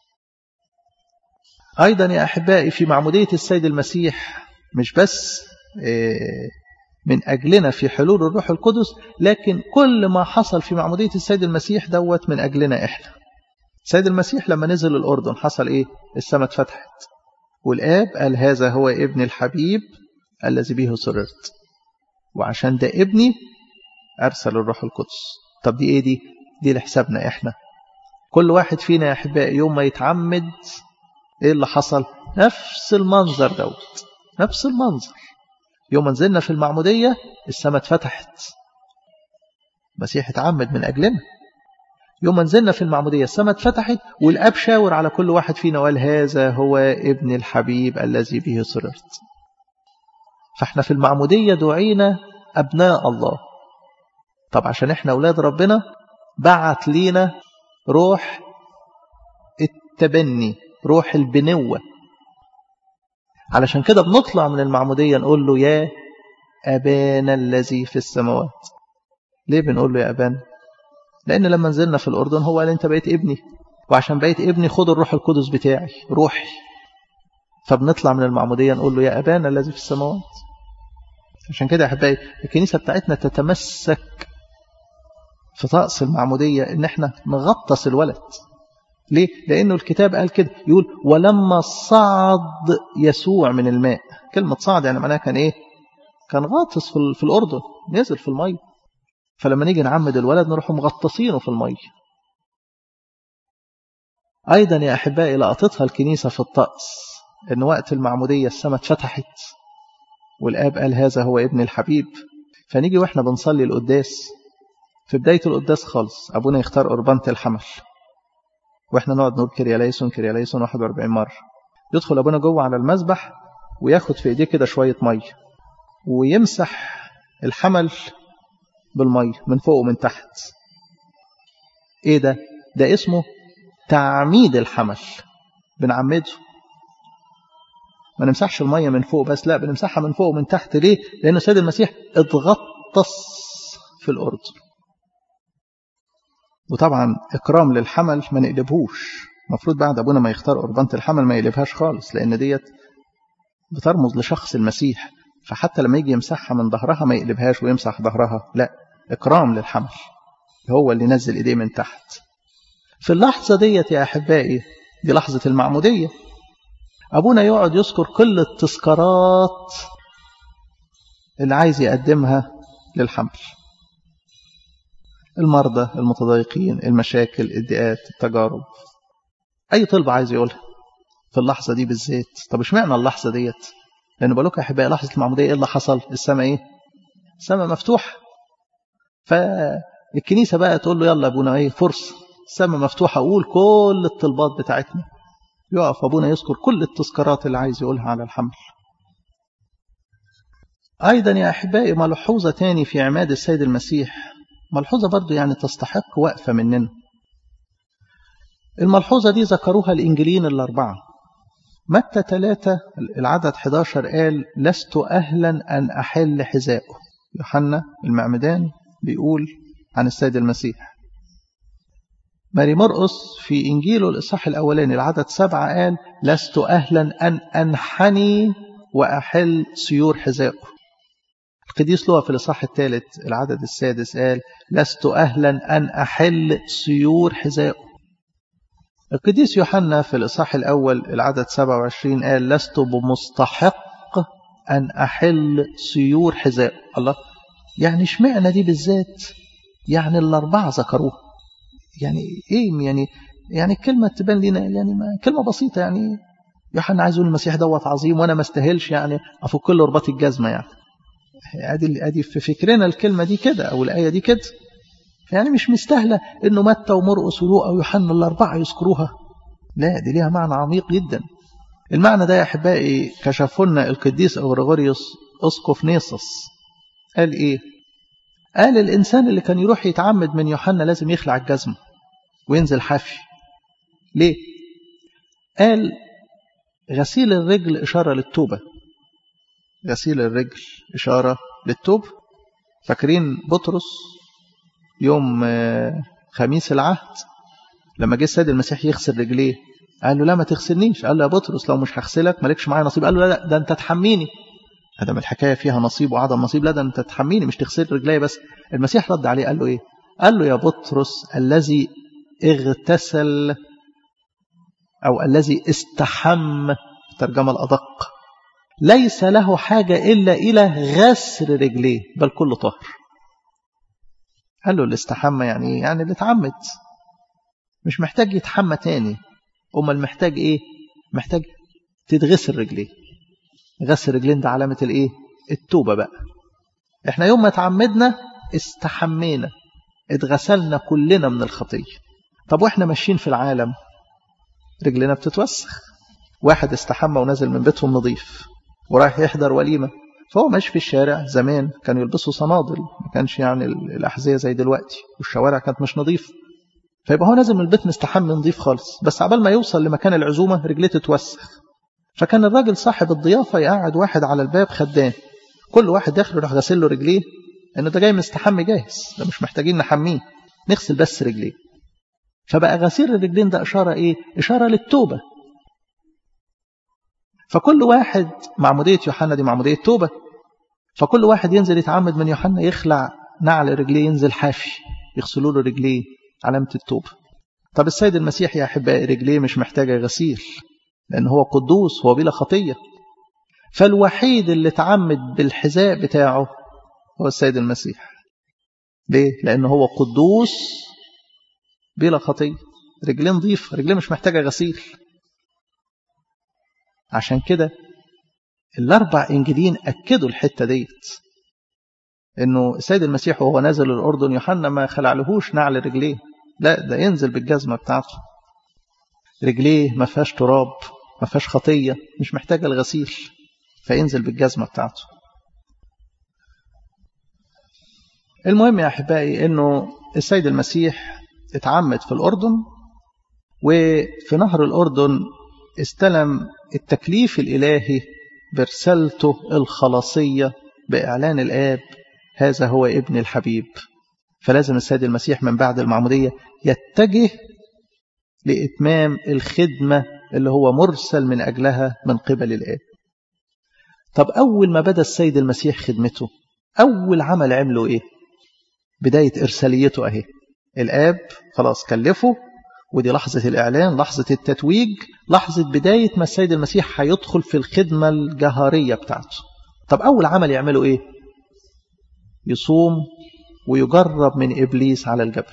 أيضا يا أحبائي في معمودية السيد المسيح مش بس من أجلنا في حلول الروح القدس لكن كل ما حصل في معمودية السيد المسيح دوت من أجلنا إحنا السيد المسيح لما نزل الأردن حصل إيه السماء اتفتحت والآب قال هذا هو ابن الحبيب الذي به سررت وعشان ده ابني أرسل الروح القدس طب دي إيه دي دي لحسابنا إحنا كل واحد فينا يا أحبائي يوم ما يتعمد إيه اللي حصل نفس المنظر دوت نفس المنظر يوم ما نزلنا في المعمودية السماء اتفتحت المسيح اتعمد من أجلنا يوم ما نزلنا في المعمودية السماء اتفتحت والأب شاور على كل واحد فينا وقال هذا هو ابن الحبيب الذي به سررت فاحنا في المعمودية دعينا أبناء الله طب عشان احنا أولاد ربنا بعت لينا روح التبني روح البنوة علشان كده بنطلع من المعمودية نقول له يا أبانا الذي في السماوات ليه بنقول له يا أبانا لأن لما نزلنا في الأردن هو قال أنت بقيت ابني وعشان بقيت ابني خد الروح القدس بتاعي روحي فبنطلع من المعمودية نقول له يا أبانا الذي في السماوات عشان كده يا أحبائي الكنيسة بتاعتنا تتمسك في طقس المعمودية إن احنا نغطس الولد ليه؟ لأنه الكتاب قال كده يقول ولما صعد يسوع من الماء كلمة صعد يعني معناها كان إيه؟ كان غاطس في, في الأردن نزل في المية فلما نيجي نعمد الولد نروح مغطسينه في المية أيضا يا أحبائي لقطتها الكنيسة في الطقس إن وقت المعمودية السماء اتفتحت والآب قال هذا هو ابن الحبيب فنيجي وإحنا بنصلي القداس في بداية القداس خالص أبونا يختار قربانة الحمل وإحنا نقعد نقول كرياليسون كرياليسون 41 مرة يدخل أبونا جوه على المذبح وياخد في إيديه كده شوية مية ويمسح الحمل بالمية من فوق ومن تحت إيه ده؟ ده اسمه تعميد الحمل بنعمده ما نمسحش المية من فوق بس لا بنمسحها من فوق ومن تحت ليه؟ لأن السيد المسيح اتغطس في الأردن وطبعا إكرام للحمل ما نقلبهوش المفروض بعد أبونا ما يختار قربانة الحمل ما يقلبهاش خالص لأن ديت بترمز لشخص المسيح فحتى لما يجي يمسحها من ظهرها ما يقلبهاش ويمسح ظهرها لا إكرام للحمل هو اللي نزل إيديه من تحت في اللحظة ديت يا أحبائي دي لحظة المعمودية أبونا يقعد يذكر كل التذكارات اللي عايز يقدمها للحمل المرضى المتضايقين المشاكل الضيقات التجارب أي طلبة عايز يقولها في اللحظة دي بالذات طب اشمعنى اللحظة ديت لأن بقول لكم يا أحبائي لحظة المعمودية إيه اللي حصل السماء إيه السماء مفتوحة فالكنيسة بقى تقول له يلا أبونا إيه فرصة السماء مفتوحة قول كل الطلبات بتاعتنا يقف أبونا يذكر كل التذكارات اللي عايز يقولها على الحمل أيضا يا أحبائي ملحوظة تاني في عماد السيد المسيح ملحوظة برضو يعني تستحق وقفة مننا الملحوظة دي ذكروها الإنجيلين الأربعة متى ثلاثة العدد 11 قال لست أهلا أن أحل حذائه يوحنا المعمدان بيقول عن السيد المسيح ماري مرقس في إنجيله الإصحاح الأولاني العدد سبعة قال لست أهلا أن أنحني وأحل سيور حذائه القديس لوقا في الإصحاح الثالث العدد السادس قال لست أهلا أن أحل سيور حذائه القديس يوحنا في الإصحاح الأول العدد 27 قال لست بمستحق أن أحل سيور حذائه الله يعني اشمعنى دي بالذات يعني الأربعة ذكروها يعني إيه يعني يعني الكلمة تبان لنا يعني ما كلمة بسيطة يعني يوحنا عايز يقول المسيح دوت عظيم وأنا ما استاهلش يعني أفك له رباط الجزمة يعني ادي ادي في فكرنا الكلمه دي كده او الايه دي كده يعني مش مستاهله انه متى ومرقس ولوقا ويوحنا الاربعه يذكروها لا دي ليها معنى عميق جدا المعنى ده يا احبائي كشفه لنا القديس اغريغوريوس اسقف نيسوس قال ايه قال الانسان اللي كان يروح يتعمد من يوحنا لازم يخلع الجزمه وينزل حافي ليه قال غسيل الرجل اشاره للتوبه غسيل الرجل إشارة للتوب فاكرين بطرس يوم خميس العهد لما جه السيد المسيح يغسل رجليه قال له لا ما تغسلنيش قال له يا بطرس لو مش هغسلك مالكش معايا نصيب قال له لا ده انت تحميني هذا من الحكايه فيها نصيب وعدم نصيب لا ده انت تحميني مش تغسل رجلي بس المسيح رد عليه قال له ايه قال له يا بطرس الذي اغتسل او الذي استحم الترجمه الادق ليس له حاجة إلا إلى غسل رجليه بل كل طهر قال له اللي استحمى يعني يعني اللي اتعمد مش محتاج يتحمى تاني أمال محتاج إيه محتاج تتغسل رجليه غسل رجلين ده علامة الإيه التوبة بقى إحنا يوم ما اتعمدنا استحمينا اتغسلنا كلنا من الخطية طب وإحنا ماشيين في العالم رجلنا بتتوسخ واحد استحمى ونزل من بيتهم نظيف ورايح يحضر وليمة فهو ماشي في الشارع زمان كانوا يلبسوا صنادل ما كانش يعني الأحذية زي دلوقتي والشوارع كانت مش نظيفة فيبقى هو نازل من البيت مستحمي نظيف خالص بس عبال ما يوصل لمكان العزومة رجليه تتوسخ فكان الراجل صاحب الضيافة يقعد واحد على الباب خدام كل واحد داخل يروح غاسل له رجليه انه ده جاي مستحمي جاهز ده مش محتاجين نحميه نغسل بس رجليه فبقى غسيل الرجلين ده اشاره ايه اشاره للتوبه فكل واحد معموديه يوحنا دي معموديه توبه فكل واحد ينزل يتعمد من يوحنا يخلع نعل رجليه ينزل حافي يغسلوا له رجليه علامه التوبه طب السيد المسيح يا احبائي رجليه مش محتاجه غسيل لان هو قدوس هو بلا خطيه فالوحيد اللي اتعمد بالحذاء بتاعه هو السيد المسيح ليه لان هو قدوس بلا خطيه رجليه نظيف رجليه مش محتاجه غسيل عشان كده الاربع انجيلين اكدوا الحته ديت انه السيد المسيح وهو نازل الاردن يوحنا ما خلعلهوش نعل رجليه لا ده ينزل بالجزمه بتاعته رجليه ما فيهاش تراب ما فيهاش خطيه مش محتاجه الغسيل فينزل بالجزمه بتاعته المهم يا احبائي انه السيد المسيح اتعمد في الاردن وفي نهر الاردن استلم التكليف الالهي برسالته الخلاصيه باعلان الاب هذا هو ابن الحبيب فلازم السيد المسيح من بعد المعموديه يتجه لاتمام الخدمه اللي هو مرسل من اجلها من قبل الاب طب اول ما بدا السيد المسيح خدمته اول عمل عمله ايه بدايه ارساليته اهي الاب خلاص كلفه ودي لحظة الإعلان لحظة التتويج لحظة بداية ما السيد المسيح هيدخل في الخدمة الجهارية بتاعته طب أول عمل يعمله إيه يصوم ويجرب من إبليس على الجبل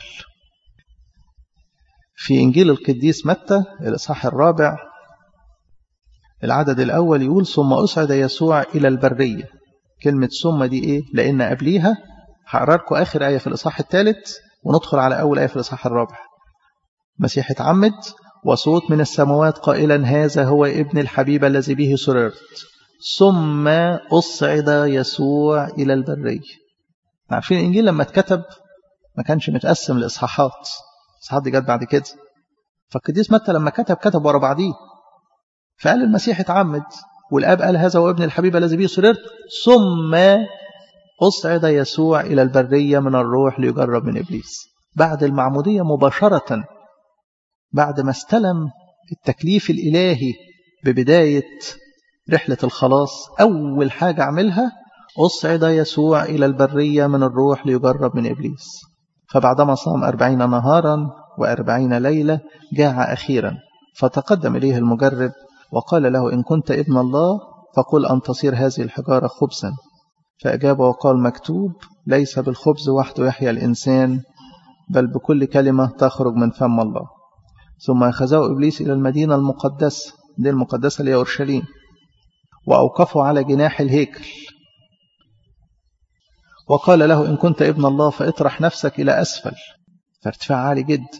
في إنجيل القديس متى الإصحاح الرابع العدد الأول يقول ثم أصعد يسوع إلى البرية كلمة ثم دي إيه لأن قبليها هقرا لكم آخر آية في الإصحاح الثالث وندخل على أول آية في الإصحاح الرابع مسيح اتعمد وصوت من السماوات قائلا هذا هو ابن الحبيب الذي به سررت ثم أصعد يسوع إلى البرية عارفين الإنجيل لما اتكتب ما كانش متقسم لإصحاحات الإصحاحات دي جت بعد كده فالقديس متى لما كتب كتب ورا بعضيه فقال المسيح اتعمد والآب قال هذا هو ابن الحبيب الذي به سررت ثم أصعد يسوع إلى البرية من الروح ليجرب من إبليس بعد المعمودية مباشرة بعد ما استلم التكليف الإلهي ببداية رحلة الخلاص أول حاجة عملها أصعد يسوع إلى البرية من الروح ليجرب من إبليس فبعدما صام أربعين نهارا وأربعين ليلة جاع أخيرا فتقدم إليه المجرب وقال له إن كنت ابن الله فقل أن تصير هذه الحجارة خبزا فأجاب وقال مكتوب ليس بالخبز وحده يحيا الإنسان بل بكل كلمة تخرج من فم الله ثم أخذه إبليس إلى المدينة المقدسة دي المقدسة اللي هي أورشليم وأوقفه على جناح الهيكل وقال له إن كنت ابن الله فاطرح نفسك إلى أسفل فارتفاع عالي جدا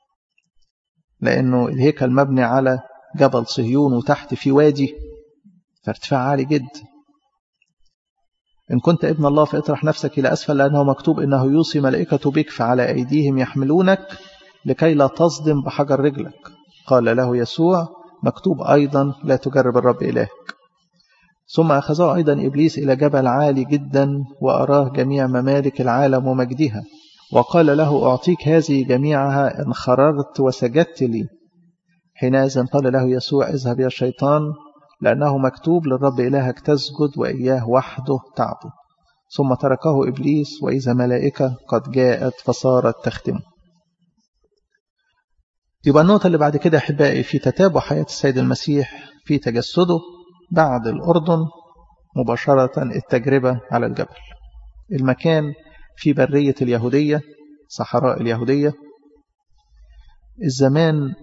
لأنه الهيكل مبني على جبل صهيون وتحت في وادي فارتفاع عالي جدا إن كنت ابن الله فاطرح نفسك إلى أسفل لأنه مكتوب إنه يوصي ملائكة بك فعلى أيديهم يحملونك لكي لا تصدم بحجر رجلك قال له يسوع مكتوب أيضا لا تجرب الرب إلهك ثم أخذه أيضا إبليس إلى جبل عالي جدا وأراه جميع ممالك العالم ومجدها وقال له أعطيك هذه جميعها إن خررت وسجدت لي حينئذ قال له يسوع اذهب يا شيطان لأنه مكتوب للرب إلهك تسجد وإياه وحده تعبد ثم تركه إبليس وإذا ملائكة قد جاءت فصارت تختمه يبقى النقطة اللي بعد كده أحبائي في تتابع حياة السيد المسيح في تجسده بعد الأردن مباشرة التجربة على الجبل المكان في برية اليهودية صحراء اليهودية الزمان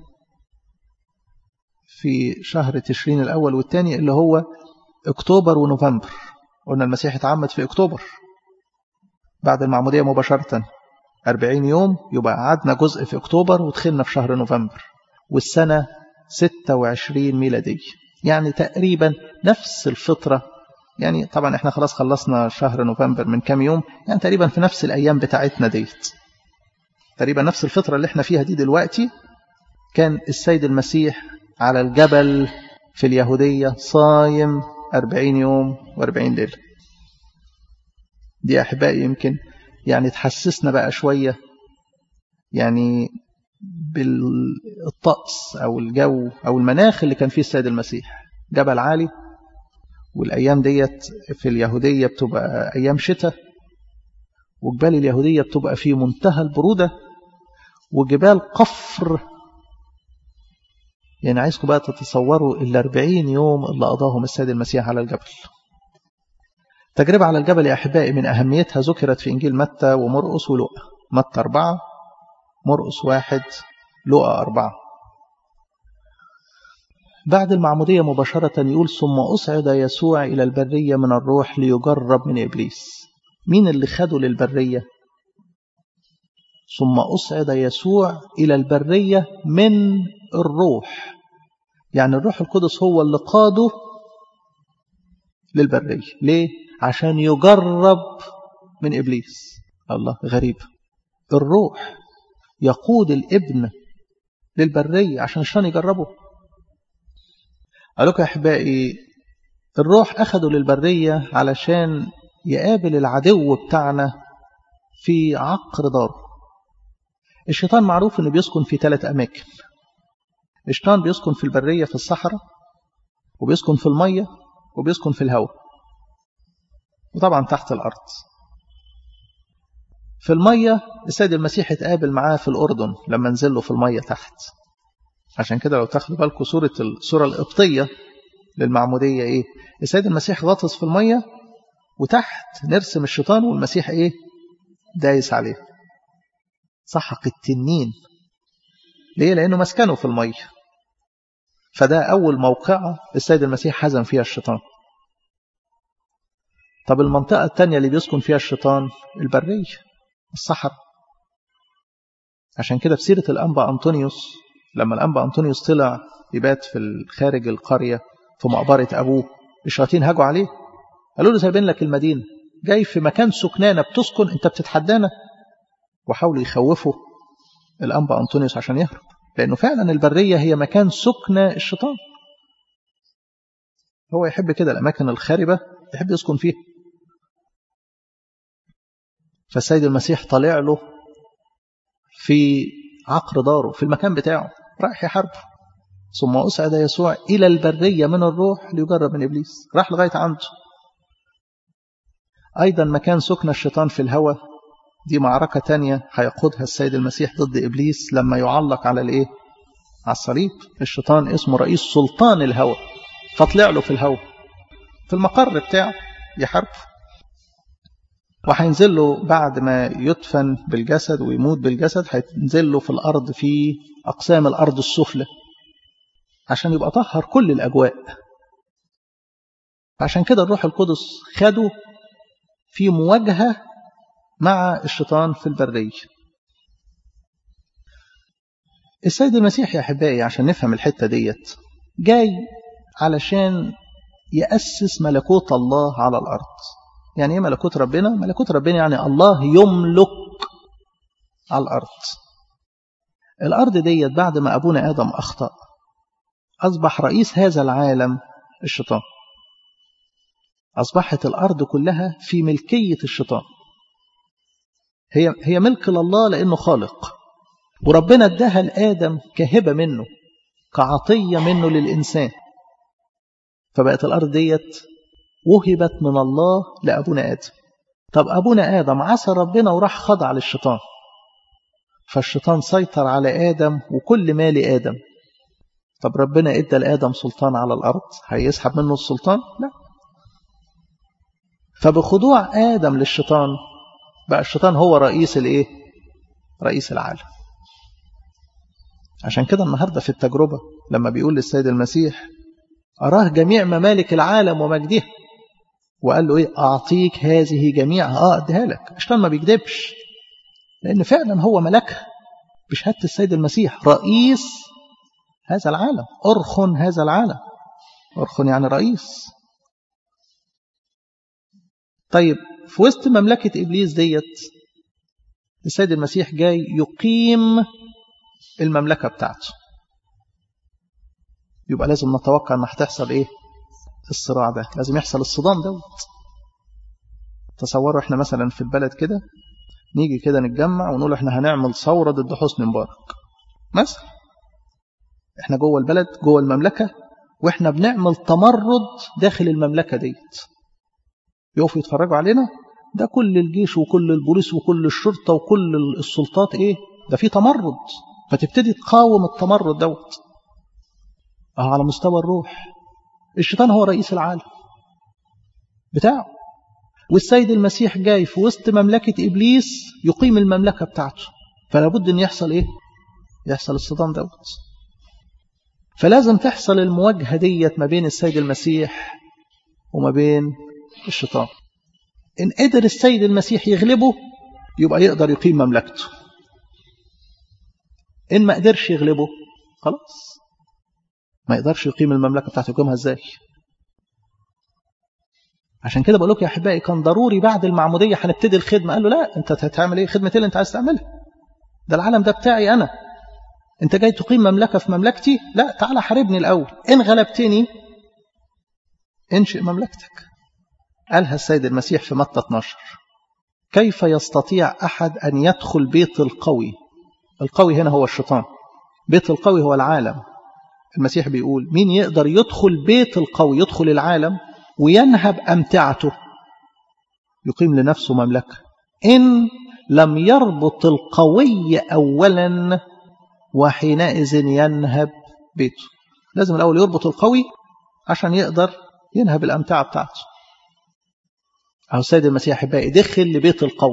في شهر تشرين الأول والثاني اللي هو أكتوبر ونوفمبر قلنا المسيح اتعمد في أكتوبر بعد المعمودية مباشرة 40 يوم يبقى قعدنا جزء في أكتوبر ودخلنا في شهر نوفمبر والسنة 26 ميلادية يعني تقريبا نفس الفطرة يعني طبعا احنا خلاص خلصنا شهر نوفمبر من كام يوم يعني تقريبا في نفس الأيام بتاعتنا ديت تقريبا نفس الفترة اللي احنا فيها دي دلوقتي كان السيد المسيح على الجبل في اليهودية صايم أربعين يوم وأربعين ليلة دي أحبائي يمكن يعني تحسسنا بقى شوية يعني بالطقس أو الجو أو المناخ اللي كان فيه السيد المسيح جبل عالي والأيام ديت في اليهودية بتبقى أيام شتاء وجبال اليهودية بتبقى في منتهى البرودة وجبال قفر يعني عايزكم بقى تتصوروا الأربعين يوم اللي قضاهم السيد المسيح على الجبل تجربة على الجبل يا أحبائي من أهميتها ذكرت في إنجيل متى ومرقس ولوقا متى أربعة مرقس واحد لوقا أربعة بعد المعمودية مباشرة يقول ثم أصعد يسوع إلى البرية من الروح ليجرب من إبليس مين اللي خده للبرية ثم أصعد يسوع إلى البرية من الروح يعني الروح القدس هو اللي قاده للبرية ليه؟ عشان يجرب من إبليس الله غريب الروح يقود الابن للبرية عشان الشيطان يجربه قالوا يا أحبائي الروح أخده للبرية علشان يقابل العدو بتاعنا في عقر داره الشيطان معروف انه بيسكن في ثلاث اماكن الشيطان بيسكن في البريه في الصحراء وبيسكن في الميه وبيسكن في الهواء وطبعا تحت الارض في الميه السيد المسيح اتقابل معاه في الاردن لما نزل له في الميه تحت عشان كده لو تاخدوا بالكم صوره الصوره القبطيه للمعموديه ايه السيد المسيح غاطس في الميه وتحت نرسم الشيطان والمسيح ايه دايس عليه سحق التنين ليه لأنه مسكنه في المية فده أول موقعة السيد المسيح هزم فيها الشيطان طب المنطقة الثانية اللي بيسكن فيها الشيطان البرية الصحراء عشان كده في سيرة الأنبا أنطونيوس لما الأنبا أنطونيوس طلع يبات في خارج القرية في مقبرة أبوه الشياطين هاجوا عليه قالوا له سايبين لك المدينة جاي في مكان سكنانة بتسكن أنت بتتحدانا وحاولوا يخوفوا الأنبا أنطونيوس عشان يهرب لأنه فعلا البرية هي مكان سكن الشيطان هو يحب كده الأماكن الخاربة يحب يسكن فيها فالسيد المسيح طالع له في عقر داره في المكان بتاعه رايح يحاربه ثم أصعد يسوع إلى البرية من الروح ليجرب من إبليس راح لغاية عنده أيضا مكان سكن الشيطان في الهوى دي معركة تانية هيقودها السيد المسيح ضد إبليس لما يعلق على الإيه؟ على الصليب الشيطان اسمه رئيس سلطان الهوى فطلع له في الهوى في المقر بتاعه يحاربه وهينزل له بعد ما يدفن بالجسد ويموت بالجسد هينزل له في الأرض في أقسام الأرض السفلى عشان يبقى طهر كل الأجواء عشان كده الروح القدس خده في مواجهة مع الشيطان في البرية السيد المسيح يا أحبائي عشان نفهم الحتة ديت جاي علشان يأسس ملكوت الله على الأرض يعني ايه ملكوت ربنا ملكوت ربنا يعني الله يملك على الأرض الأرض ديت بعد ما أبونا آدم أخطأ أصبح رئيس هذا العالم الشيطان أصبحت الأرض كلها في ملكية الشيطان هي هي ملك لله لأنه خالق وربنا اداها لآدم كهبة منه كعطية منه للإنسان فبقت الأرض ديت وهبت من الله لأبونا آدم طب أبونا آدم عصى ربنا وراح خضع للشيطان فالشيطان سيطر على آدم وكل ما لآدم طب ربنا ادى لآدم سلطان على الأرض هيسحب منه السلطان لا فبخضوع آدم للشيطان بقى الشيطان هو رئيس الايه رئيس العالم عشان كده النهاردة في التجربة لما بيقول للسيد المسيح أراه جميع ممالك العالم ومجدها وقال له إيه أعطيك هذه جميعها آه أديها لك الشيطان ما بيكذبش لأن فعلا هو ملكها بشهادة السيد المسيح رئيس هذا العالم أرخن هذا العالم أرخن يعني رئيس طيب في وسط مملكة إبليس ديت السيد المسيح جاي يقيم المملكة بتاعته يبقى لازم نتوقع ان هتحصل ايه الصراع ده لازم يحصل الصدام دوت تصوروا احنا مثلا في البلد كده نيجي كده نتجمع ونقول احنا هنعمل ثورة ضد حسني مبارك مثلا احنا جوه البلد جوه المملكة واحنا بنعمل تمرد داخل المملكة ديت يقفوا يتفرجوا علينا ده كل الجيش وكل البوليس وكل الشرطة وكل السلطات ايه ده في تمرد فتبتدي تقاوم التمرد دوت اهو على مستوى الروح الشيطان هو رئيس العالم بتاعه والسيد المسيح جاي في وسط مملكة إبليس يقيم المملكة بتاعته فلا بد أن يحصل إيه يحصل الصدام دوت فلازم تحصل المواجهة ديت ما بين السيد المسيح وما بين الشيطان إن قدر السيد المسيح يغلبه يبقى يقدر يقيم مملكته إن ما قدرش يغلبه خلاص ما يقدرش يقيم المملكة بتاعته يقيمها إزاي عشان كده بقول لكم يا احبائي كان ضروري بعد المعموديه هنبتدي الخدمه قال له لا انت هتعمل ايه خدمه اللي انت عايز تعملها ده العالم ده بتاعي انا انت جاي تقيم مملكه في مملكتي لا تعالى حاربني الاول ان غلبتني انشئ مملكتك قالها السيد المسيح في متى 12 كيف يستطيع احد ان يدخل بيت القوي القوي هنا هو الشيطان بيت القوي هو العالم المسيح بيقول مين يقدر يدخل بيت القوي يدخل العالم وينهب أمتعته يقيم لنفسه مملكة إن لم يربط القوي أولا وحينئذ ينهب بيته لازم الأول يربط القوي عشان يقدر ينهب الأمتعة بتاعته أو السيد المسيح بقى دخل لبيت القوي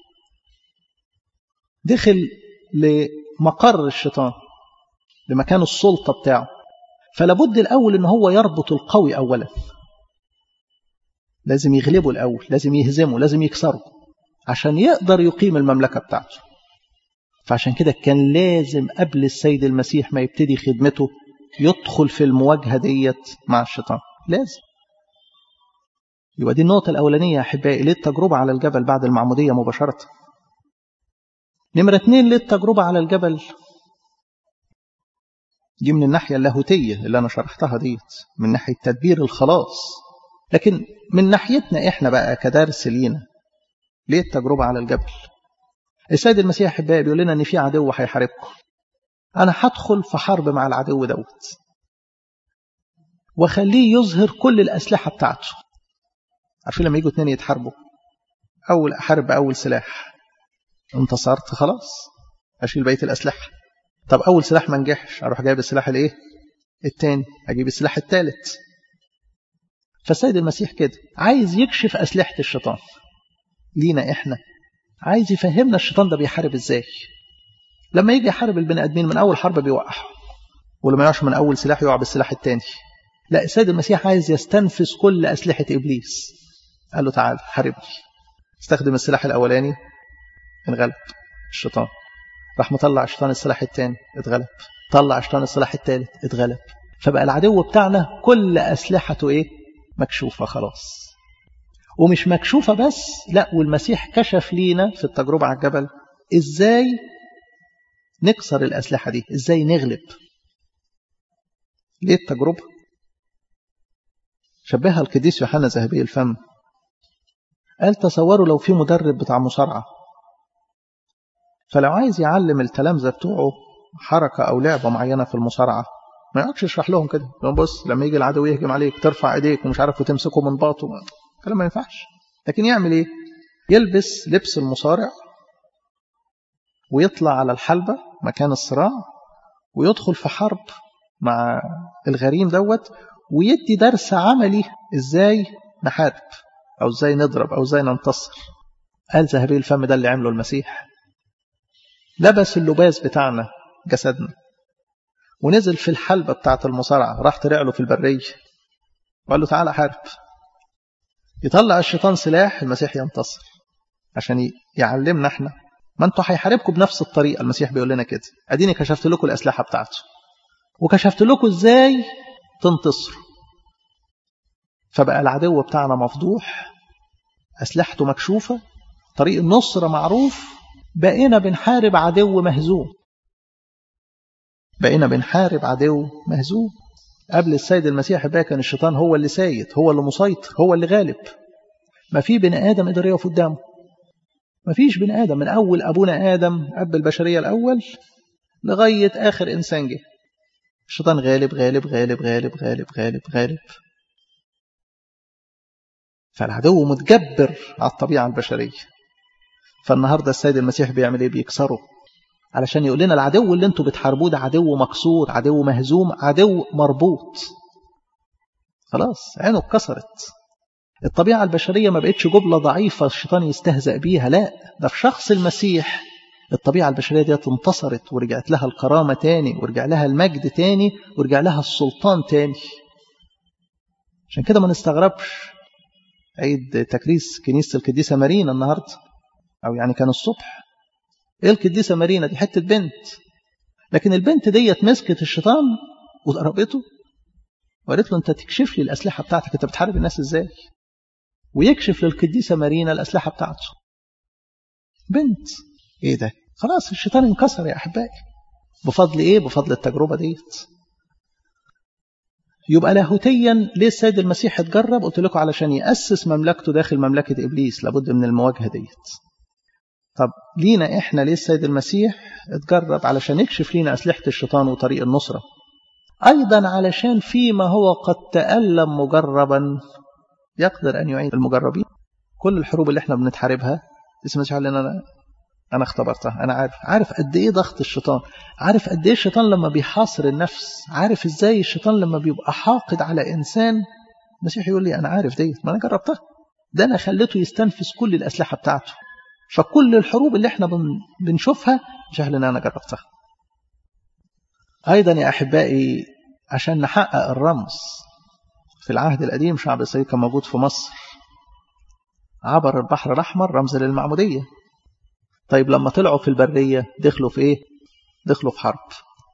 دخل لمقر الشيطان لمكان السلطة بتاعه فلابد الأول إن هو يربط القوي أولا لازم يغلبه الأول لازم يهزمه لازم يكسره عشان يقدر يقيم المملكة بتاعته فعشان كده كان لازم قبل السيد المسيح ما يبتدي خدمته يدخل في المواجهة ديت مع الشيطان لازم يبقى دي النقطة الأولانية يا أحبائي ليه التجربة على الجبل بعد المعمودية مباشرة نمرة اتنين ليه التجربة على الجبل دي من الناحية اللاهوتية اللي أنا شرحتها ديت من ناحية تدبير الخلاص لكن من ناحيتنا إحنا بقى كدرس لينا ليه التجربة على الجبل السيد المسيح أحبائي بيقول لنا إن في عدو هيحاربكم أنا هدخل في حرب مع العدو دوت وخليه يظهر كل الأسلحة بتاعته عارفين لما يجوا اتنين يتحاربوا أول أحارب بأول سلاح انتصرت خلاص أشيل بقية الأسلحة طب أول سلاح ما نجحش أروح جايب السلاح الإيه التاني أجيب السلاح التالت فالسيد المسيح كده عايز يكشف أسلحة الشيطان لينا إحنا عايز يفهمنا الشيطان ده بيحارب إزاي لما يجي يحارب البني آدمين من أول حرب بيوقعهم ولما يقعش من أول سلاح يقع بالسلاح التاني لا السيد المسيح عايز يستنفذ كل أسلحة إبليس قال له تعال حاربني استخدم السلاح الأولاني انغلب الشيطان راح مطلع الشيطان السلاح الثاني اتغلب طلع الشيطان السلاح الثالث اتغلب فبقى العدو بتاعنا كل أسلحته إيه مكشوفة خلاص ومش مكشوفة بس لا والمسيح كشف لينا في التجربة على الجبل إزاي نكسر الأسلحة دي إزاي نغلب ليه التجربة شبهها القديس يوحنا ذهبي الفم قال تصوروا لو في مدرب بتاع مصارعة فلو عايز يعلم التلامذة بتوعه حركة أو لعبة معينة في المصارعة ما يقعدش يشرح لهم كده يقول بص لما يجي العدو يهجم عليك ترفع ايديك ومش عارف وتمسكه من باطه كلام ما ينفعش لكن يعمل ايه يلبس لبس المصارع ويطلع على الحلبة مكان الصراع ويدخل في حرب مع الغريم دوت ويدي درس عملي ازاي نحارب او ازاي نضرب او ازاي ننتصر قال ذهبي الفم ده اللي عمله المسيح لبس اللباس بتاعنا جسدنا ونزل في الحلبة بتاعة المصارعة راح طلع له في البرية وقال له تعالى حارب يطلع الشيطان سلاح المسيح ينتصر عشان يعلمنا احنا ما انتوا هيحاربكم بنفس الطريقة المسيح بيقول لنا كده اديني كشفت لكم الأسلحة بتاعته وكشفت لكم ازاي تنتصروا فبقى العدو بتاعنا مفضوح أسلحته مكشوفة طريق النصرة معروف بقينا بنحارب عدو مهزوم بقينا بنحارب عدو مهزوم قبل السيد المسيح بقى كان الشيطان هو اللي سايد هو اللي مسيطر هو اللي غالب ما في بني آدم قدر يقف قدامه ما فيش بني آدم من أول أبونا آدم أب البشرية الأول لغاية آخر إنسان جه الشيطان غالب غالب غالب غالب غالب غالب غالب فالعدو متجبر على الطبيعة البشرية فالنهاردة السيد المسيح بيعمل ايه بيكسره علشان يقول لنا العدو اللي انتوا بتحاربوه ده عدو مكسور عدو مهزوم عدو مربوط خلاص عينه اتكسرت الطبيعة البشرية ما بقتش جملة ضعيفة الشيطان يستهزأ بيها لا ده في شخص المسيح الطبيعة البشرية دي انتصرت ورجعت لها الكرامة تاني ورجع لها المجد تاني ورجع لها السلطان تاني عشان كده ما نستغربش عيد تكريس كنيسة القديسة مارينا النهاردة أو يعني كان الصبح إيه القديسة مارينا دي حتة بنت لكن البنت ديت مسكت الشيطان وضربته وقالت له أنت تكشف لي الأسلحة بتاعتك أنت بتحارب الناس إزاي ويكشف للقديسة مارينا الأسلحة بتاعته بنت إيه ده خلاص الشيطان انكسر يا أحبائي بفضل إيه بفضل التجربة ديت يبقى لاهوتيا ليه السيد المسيح اتجرب قلت لكم علشان يأسس مملكته داخل مملكة إبليس لابد من المواجهة ديت طب لينا إحنا ليه السيد المسيح اتجرب علشان يكشف لينا أسلحة الشيطان وطريق النصرة أيضا علشان فيما هو قد تألم مجربا يقدر أن يعيد المجربين كل الحروب اللي احنا بنتحاربها اسم المسيح لنا أنا أنا اختبرتها أنا عارف عارف قد إيه ضغط الشيطان عارف قد إيه الشيطان لما بيحاصر النفس عارف إزاي الشيطان لما بيبقى حاقد على إنسان المسيح يقول لي أنا عارف ديت ما أنا جربتها ده أنا خليته يستنفذ كل الأسلحة بتاعته فكل الحروب اللي احنا بنشوفها جهلنا أنا جربتها أيضا يا أحبائي عشان نحقق الرمز في العهد القديم شعب إسرائيل كان موجود في مصر عبر البحر الأحمر رمز للمعمودية طيب لما طلعوا في البرية دخلوا في إيه؟ دخلوا في حرب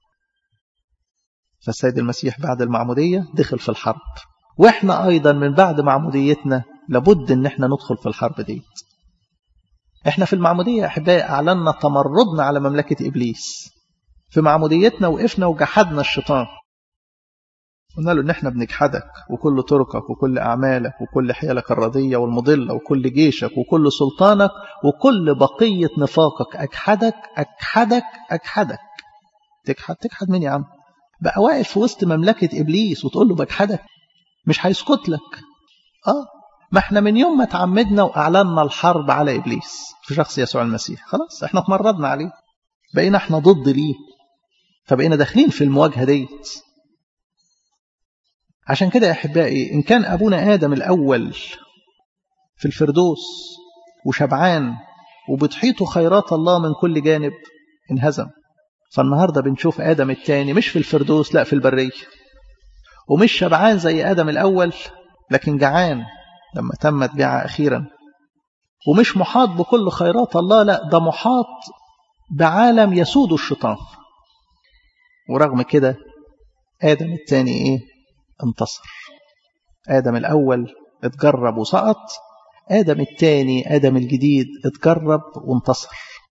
فالسيد المسيح بعد المعمودية دخل في الحرب وإحنا أيضا من بعد معموديتنا لابد إن إحنا ندخل في الحرب ديت إحنا في المعمودية أحبائي أعلنا تمردنا على مملكة إبليس في معموديتنا وقفنا وجحدنا الشيطان قلنا له ان احنا بنجحدك وكل طرقك وكل اعمالك وكل حيلك الرضيه والمضله وكل جيشك وكل سلطانك وكل بقيه نفاقك اجحدك اجحدك اجحدك تجحد تجحد مين يا عم بقى واقف في وسط مملكه ابليس وتقول له بجحدك مش هيسكت لك اه ما احنا من يوم ما تعمدنا واعلنا الحرب على ابليس في شخص يسوع المسيح خلاص احنا اتمردنا عليه بقينا احنا ضد ليه فبقينا داخلين في المواجهه ديت عشان كده يا أحبائي إن كان أبونا آدم الأول في الفردوس وشبعان وبتحيطه خيرات الله من كل جانب انهزم فالنهاردة بنشوف آدم الثاني مش في الفردوس لا في البرية ومش شبعان زي آدم الأول لكن جعان لما تمت بيعة أخيرا ومش محاط بكل خيرات الله لا ده محاط بعالم يسود الشيطان ورغم كده آدم الثاني إيه انتصر آدم الأول اتجرب وسقط آدم الثاني آدم الجديد اتجرب وانتصر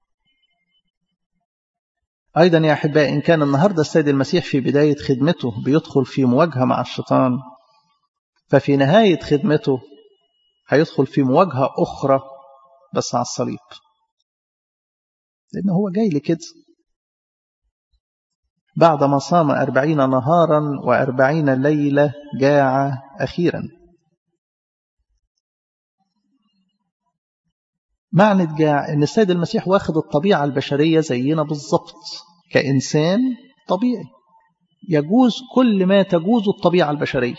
أيضا يا أحبائي إن كان النهاردة السيد المسيح في بداية خدمته بيدخل في مواجهة مع الشيطان ففي نهاية خدمته هيدخل في مواجهة أخرى بس على الصليب لأنه هو جاي لكده بعدما صام أربعين نهارا وأربعين ليلة جاع أخيرا معنى جاع أن السيد المسيح واخد الطبيعة البشرية زينا بالضبط كإنسان طبيعي يجوز كل ما تجوز الطبيعة البشرية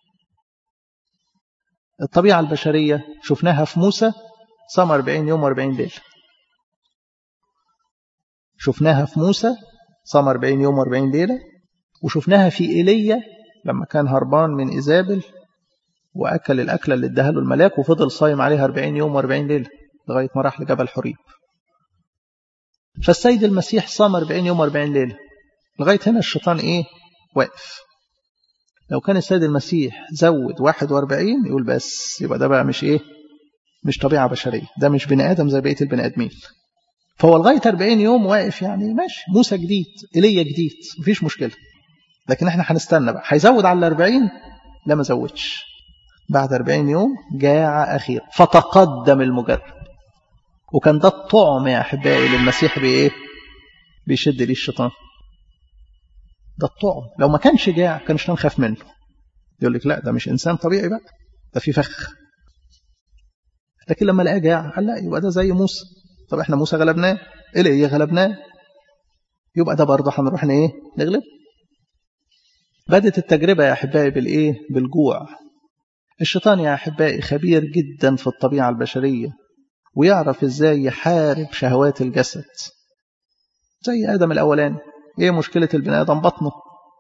الطبيعة البشرية شفناها في موسى صام 40 يوم و40 ليلة شفناها في موسى صام 40 يوم و40 ليلة وشفناها في إيليا لما كان هربان من إيزابل وأكل الأكلة اللي اداها له الملاك وفضل صايم عليها 40 يوم و40 ليلة لغاية ما راح لجبل حريب فالسيد المسيح صام 40 يوم و40 ليلة لغاية هنا الشيطان إيه واقف لو كان السيد المسيح زود 41 يقول بس يبقى ده بقى مش إيه مش طبيعة بشرية ده مش بني آدم زي بقية البني آدمين فهو لغاية 40 يوم واقف يعني ماشي موسى جديد ايليا جديد مفيش مشكلة لكن احنا هنستنى بقى هيزود على ال 40 لا ما زودش بعد 40 يوم جاع أخيرا فتقدم المجرب وكان ده الطعم يا أحبائي للمسيح بإيه بيشد ليه الشيطان ده الطعم لو ما كانش جاع كان الشيطان خاف منه يقول لك لا ده مش إنسان طبيعي بقى ده في فخ لكن لما لقاه جاع قال لا يبقى ده زي موسى طب احنا موسى غلبناه ايه غلبناه يبقى ده برضه هنروح ايه نغلب بدت التجربة يا أحبائي بالإيه؟ بالجوع الشيطان يا أحبائي خبير جدا في الطبيعة البشرية ويعرف إزاي يحارب شهوات الجسد زي آدم الأولاني إيه مشكلة البني آدم بطنه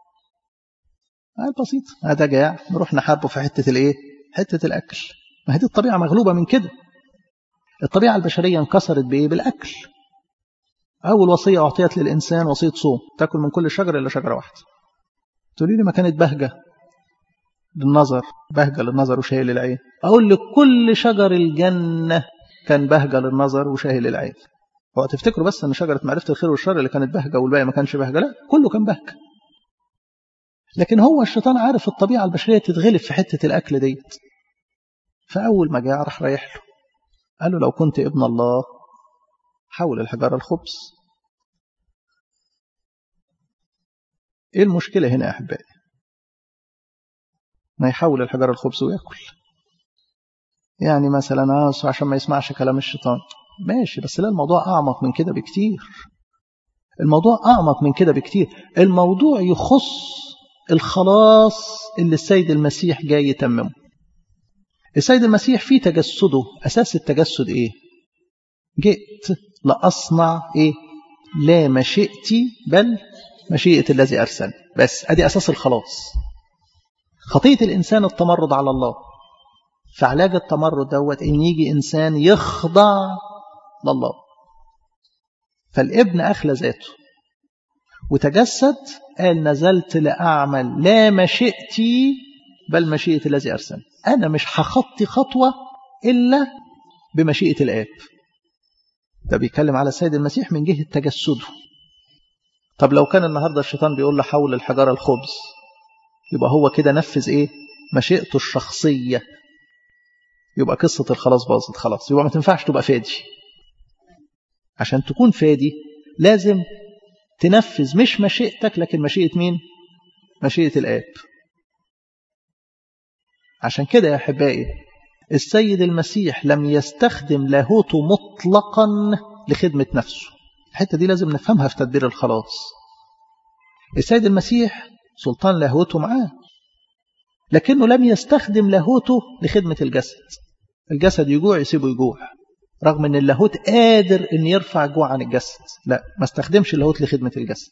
آه بسيط هذا جاع نروح نحاربه في حتة الإيه حتة الأكل ما هذه الطبيعة مغلوبة من كده الطبيعة البشرية انكسرت بإيه بالأكل أول وصية أعطيت للإنسان وصية صوم تأكل من كل شجرة إلا شجرة واحدة تقولي لي ما كانت بهجة للنظر بهجة للنظر وشهي للعين أقول لك كل شجر الجنة كان بهجة للنظر وشهي للعين هو تفتكروا بس أن شجرة معرفة الخير والشر اللي كانت بهجة والباقي ما كانش بهجة لا كله كان بهجة لكن هو الشيطان عارف الطبيعة البشرية تتغلب في حتة الأكل ديت فأول ما جاء راح رايح له قال له لو كنت ابن الله حول الحجارة الخبز ايه المشكلة هنا يا أحبائي ما يحول الحجارة الخبز ويأكل يعني مثلا عشان ما يسمعش كلام الشيطان ماشي بس لا الموضوع أعمق من كده بكتير الموضوع أعمق من كده بكتير الموضوع يخص الخلاص اللي السيد المسيح جاي يتممه السيد المسيح في تجسده أساس التجسد إيه جئت لأصنع إيه لا مشيئتي بل مشيئة الذي أرسل بس أدي أساس الخلاص خطية الإنسان التمرد على الله فعلاج التمرد دوت إن يجي إنسان يخضع لله فالابن أخلى ذاته وتجسد قال نزلت لأعمل لا مشيئتي بل مشيئة الذي أرسل أنا مش هخطي خطوة إلا بمشيئة الآب ده بيتكلم على السيد المسيح من جهة تجسده طب لو كان النهاردة الشيطان بيقول له حول الحجارة الخبز يبقى هو كده نفذ ايه مشيئته الشخصية يبقى قصة الخلاص باظت خلاص يبقى ما تنفعش تبقى فادي عشان تكون فادي لازم تنفذ مش مشيئتك لكن مشيئة مين مشيئة الآب عشان كده يا أحبائي السيد المسيح لم يستخدم لاهوته مطلقا لخدمة نفسه الحتة دي لازم نفهمها في تدبير الخلاص السيد المسيح سلطان لاهوته معاه لكنه لم يستخدم لاهوته لخدمة الجسد الجسد يجوع يسيبه يجوع رغم ان اللاهوت قادر ان يرفع جوع عن الجسد لا ما استخدمش اللاهوت لخدمة الجسد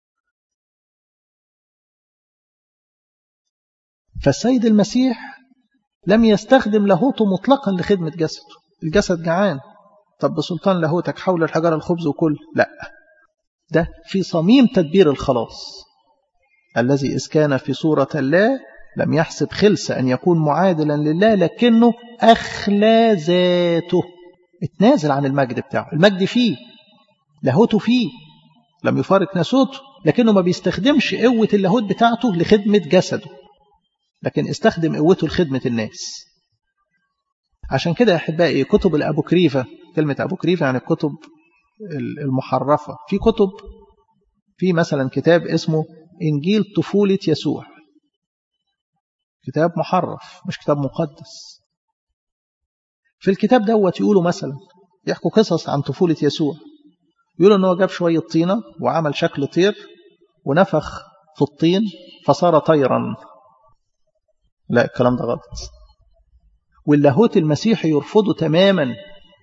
فالسيد المسيح لم يستخدم لاهوته مطلقا لخدمة جسده الجسد جعان طب بسلطان لاهوتك حول الحجر الخبز وكل لا ده في صميم تدبير الخلاص الذي إذ كان في صورة الله لم يحسب خلس أن يكون معادلا لله لكنه أخلى ذاته اتنازل عن المجد بتاعه المجد فيه لاهوته فيه لم يفارق ناسوته لكنه ما بيستخدمش قوة اللاهوت بتاعته لخدمة جسده لكن استخدم قوته لخدمة الناس عشان كده يا أحبائي كتب الأبوكريفة كلمة أبوكريفة يعني الكتب المحرفة في كتب في مثلا كتاب اسمه إنجيل طفولة يسوع كتاب محرف مش كتاب مقدس في الكتاب دوت يقولوا مثلا يحكوا قصص عن طفولة يسوع يقولوا ان هو جاب شوية طينة وعمل شكل طير ونفخ في الطين فصار طيرا لا الكلام ده غلط واللاهوت المسيحي يرفضه تماما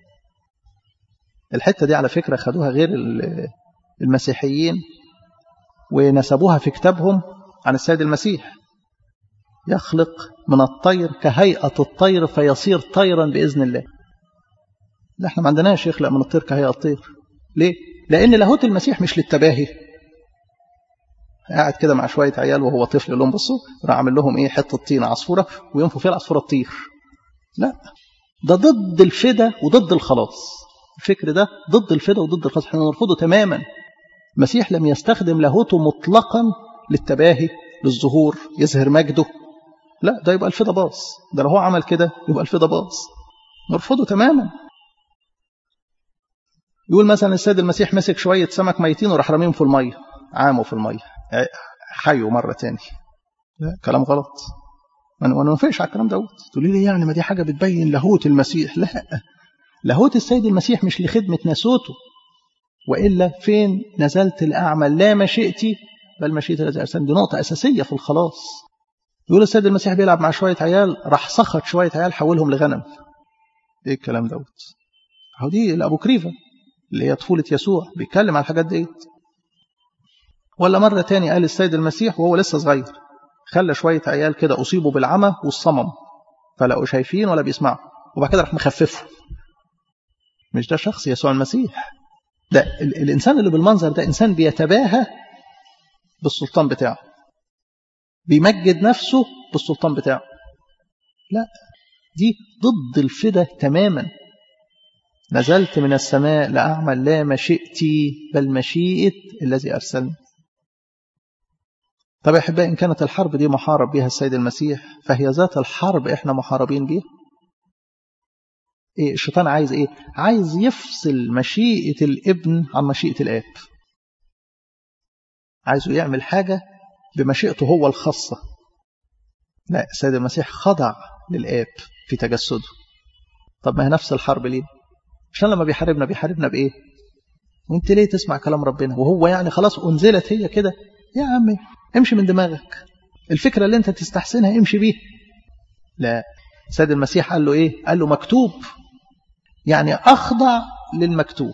الحتة دي على فكرة خدوها غير المسيحيين ونسبوها في كتابهم عن السيد المسيح يخلق من الطير كهيئة الطير فيصير طيرا بإذن الله لا احنا ما عندناش يخلق من الطير كهيئة الطير ليه؟ لأن لاهوت المسيح مش للتباهي قاعد كده مع شوية عيال وهو طفل لهم بصوا راح عامل لهم ايه حتة طين عصفورة وينفوا فيها العصفورة تطير لا ده ضد الفدا وضد الخلاص الفكر ده ضد الفدا وضد الخلاص احنا نرفضه تماما المسيح لم يستخدم لاهوته مطلقا للتباهي للظهور يظهر مجده لا ده يبقى الفدا باظ ده لو هو عمل كده يبقى الفدا باظ نرفضه تماما يقول مثلا السيد المسيح مسك شوية سمك ميتين وراح راميهم في المية عاموا في المية حيوا مرة تاني لا كلام غلط ما نوافقش على الكلام دوت تقولي لي يعني ما دي حاجة بتبين لاهوت المسيح لا لاهوت السيد المسيح مش لخدمة ناسوته وإلا فين نزلت الأعمل لا مشيئتي بل مشيئة الذي أرسلني دي نقطة أساسية في الخلاص يقول السيد المسيح بيلعب مع شوية عيال راح سخط شوية عيال حولهم لغنم ايه الكلام دوت اهو دي الابو كريفة اللي هي طفولة يسوع بيتكلم على الحاجات ديت ولا مرة تاني قال السيد المسيح وهو لسه صغير خلى شوية عيال كده أصيبوا بالعمى والصمم فلقوا شايفين ولا بيسمعوا وبعد كده راح مخففهم مش ده شخص يسوع المسيح ده الإنسان اللي بالمنظر ده إنسان بيتباهى بالسلطان بتاعه بيمجد نفسه بالسلطان بتاعه لا دي ضد الفدا تماما نزلت من السماء لأعمل لا مشيئتي بل مشيئة الذي أرسلني طب يا أحبائي إن كانت الحرب دي محارب بها السيد المسيح فهي ذات الحرب إحنا محاربين بيها إيه الشيطان عايز إيه عايز يفصل مشيئة الابن عن مشيئة الآب عايزه يعمل حاجة بمشيئته هو الخاصة لا السيد المسيح خضع للآب في تجسده طب ما هي نفس الحرب ليه عشان لما بيحاربنا بيحاربنا بإيه وانت ليه تسمع كلام ربنا وهو يعني خلاص أنزلت هي كده يا عمي امشي من دماغك الفكرة اللي انت تستحسنها امشي بيها لا السيد المسيح قال له ايه قال له مكتوب يعني أخضع للمكتوب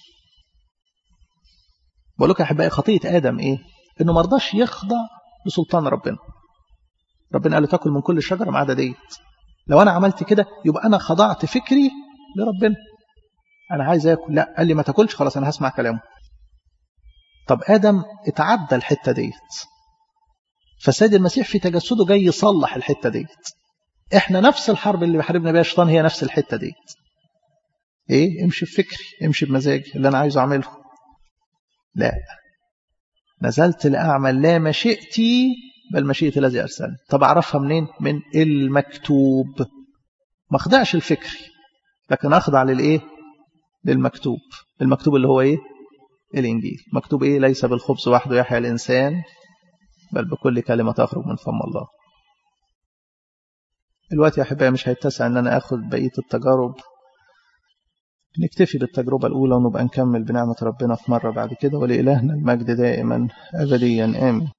بقول لك يا أحبائي خطية آدم إيه إنه ما رضاش يخضع لسلطان ربنا ربنا قال له تاكل من كل شجرة ما عدا ديت لو أنا عملت كده يبقى أنا خضعت فكري لربنا أنا عايز آكل لا قال لي ما تاكلش خلاص أنا هسمع كلامه طب آدم اتعدى الحتة ديت فالسيد المسيح في تجسده جاي يصلح الحتة ديت احنا نفس الحرب اللي بيحاربنا بيها الشيطان هي نفس الحتة ديت ايه امشي بفكري امشي بمزاجي اللي انا عايزه اعمله لا نزلت لأعمل لا مشيئتي بل مشيئة الذي أرسلني طب أعرفها منين من المكتوب ما أخضعش الفكري لكن أخضع للإيه للمكتوب المكتوب اللي هو إيه الإنجيل مكتوب إيه ليس بالخبز وحده يحيى الإنسان بل بكل كلمة تخرج من فم الله الوقت يا أحبائي مش هيتسع أن أنا أخذ بقية التجارب نكتفي بالتجربة الأولى ونبقى نكمل بنعمة ربنا في مرة بعد كده ولإلهنا المجد دائما أبديا آمين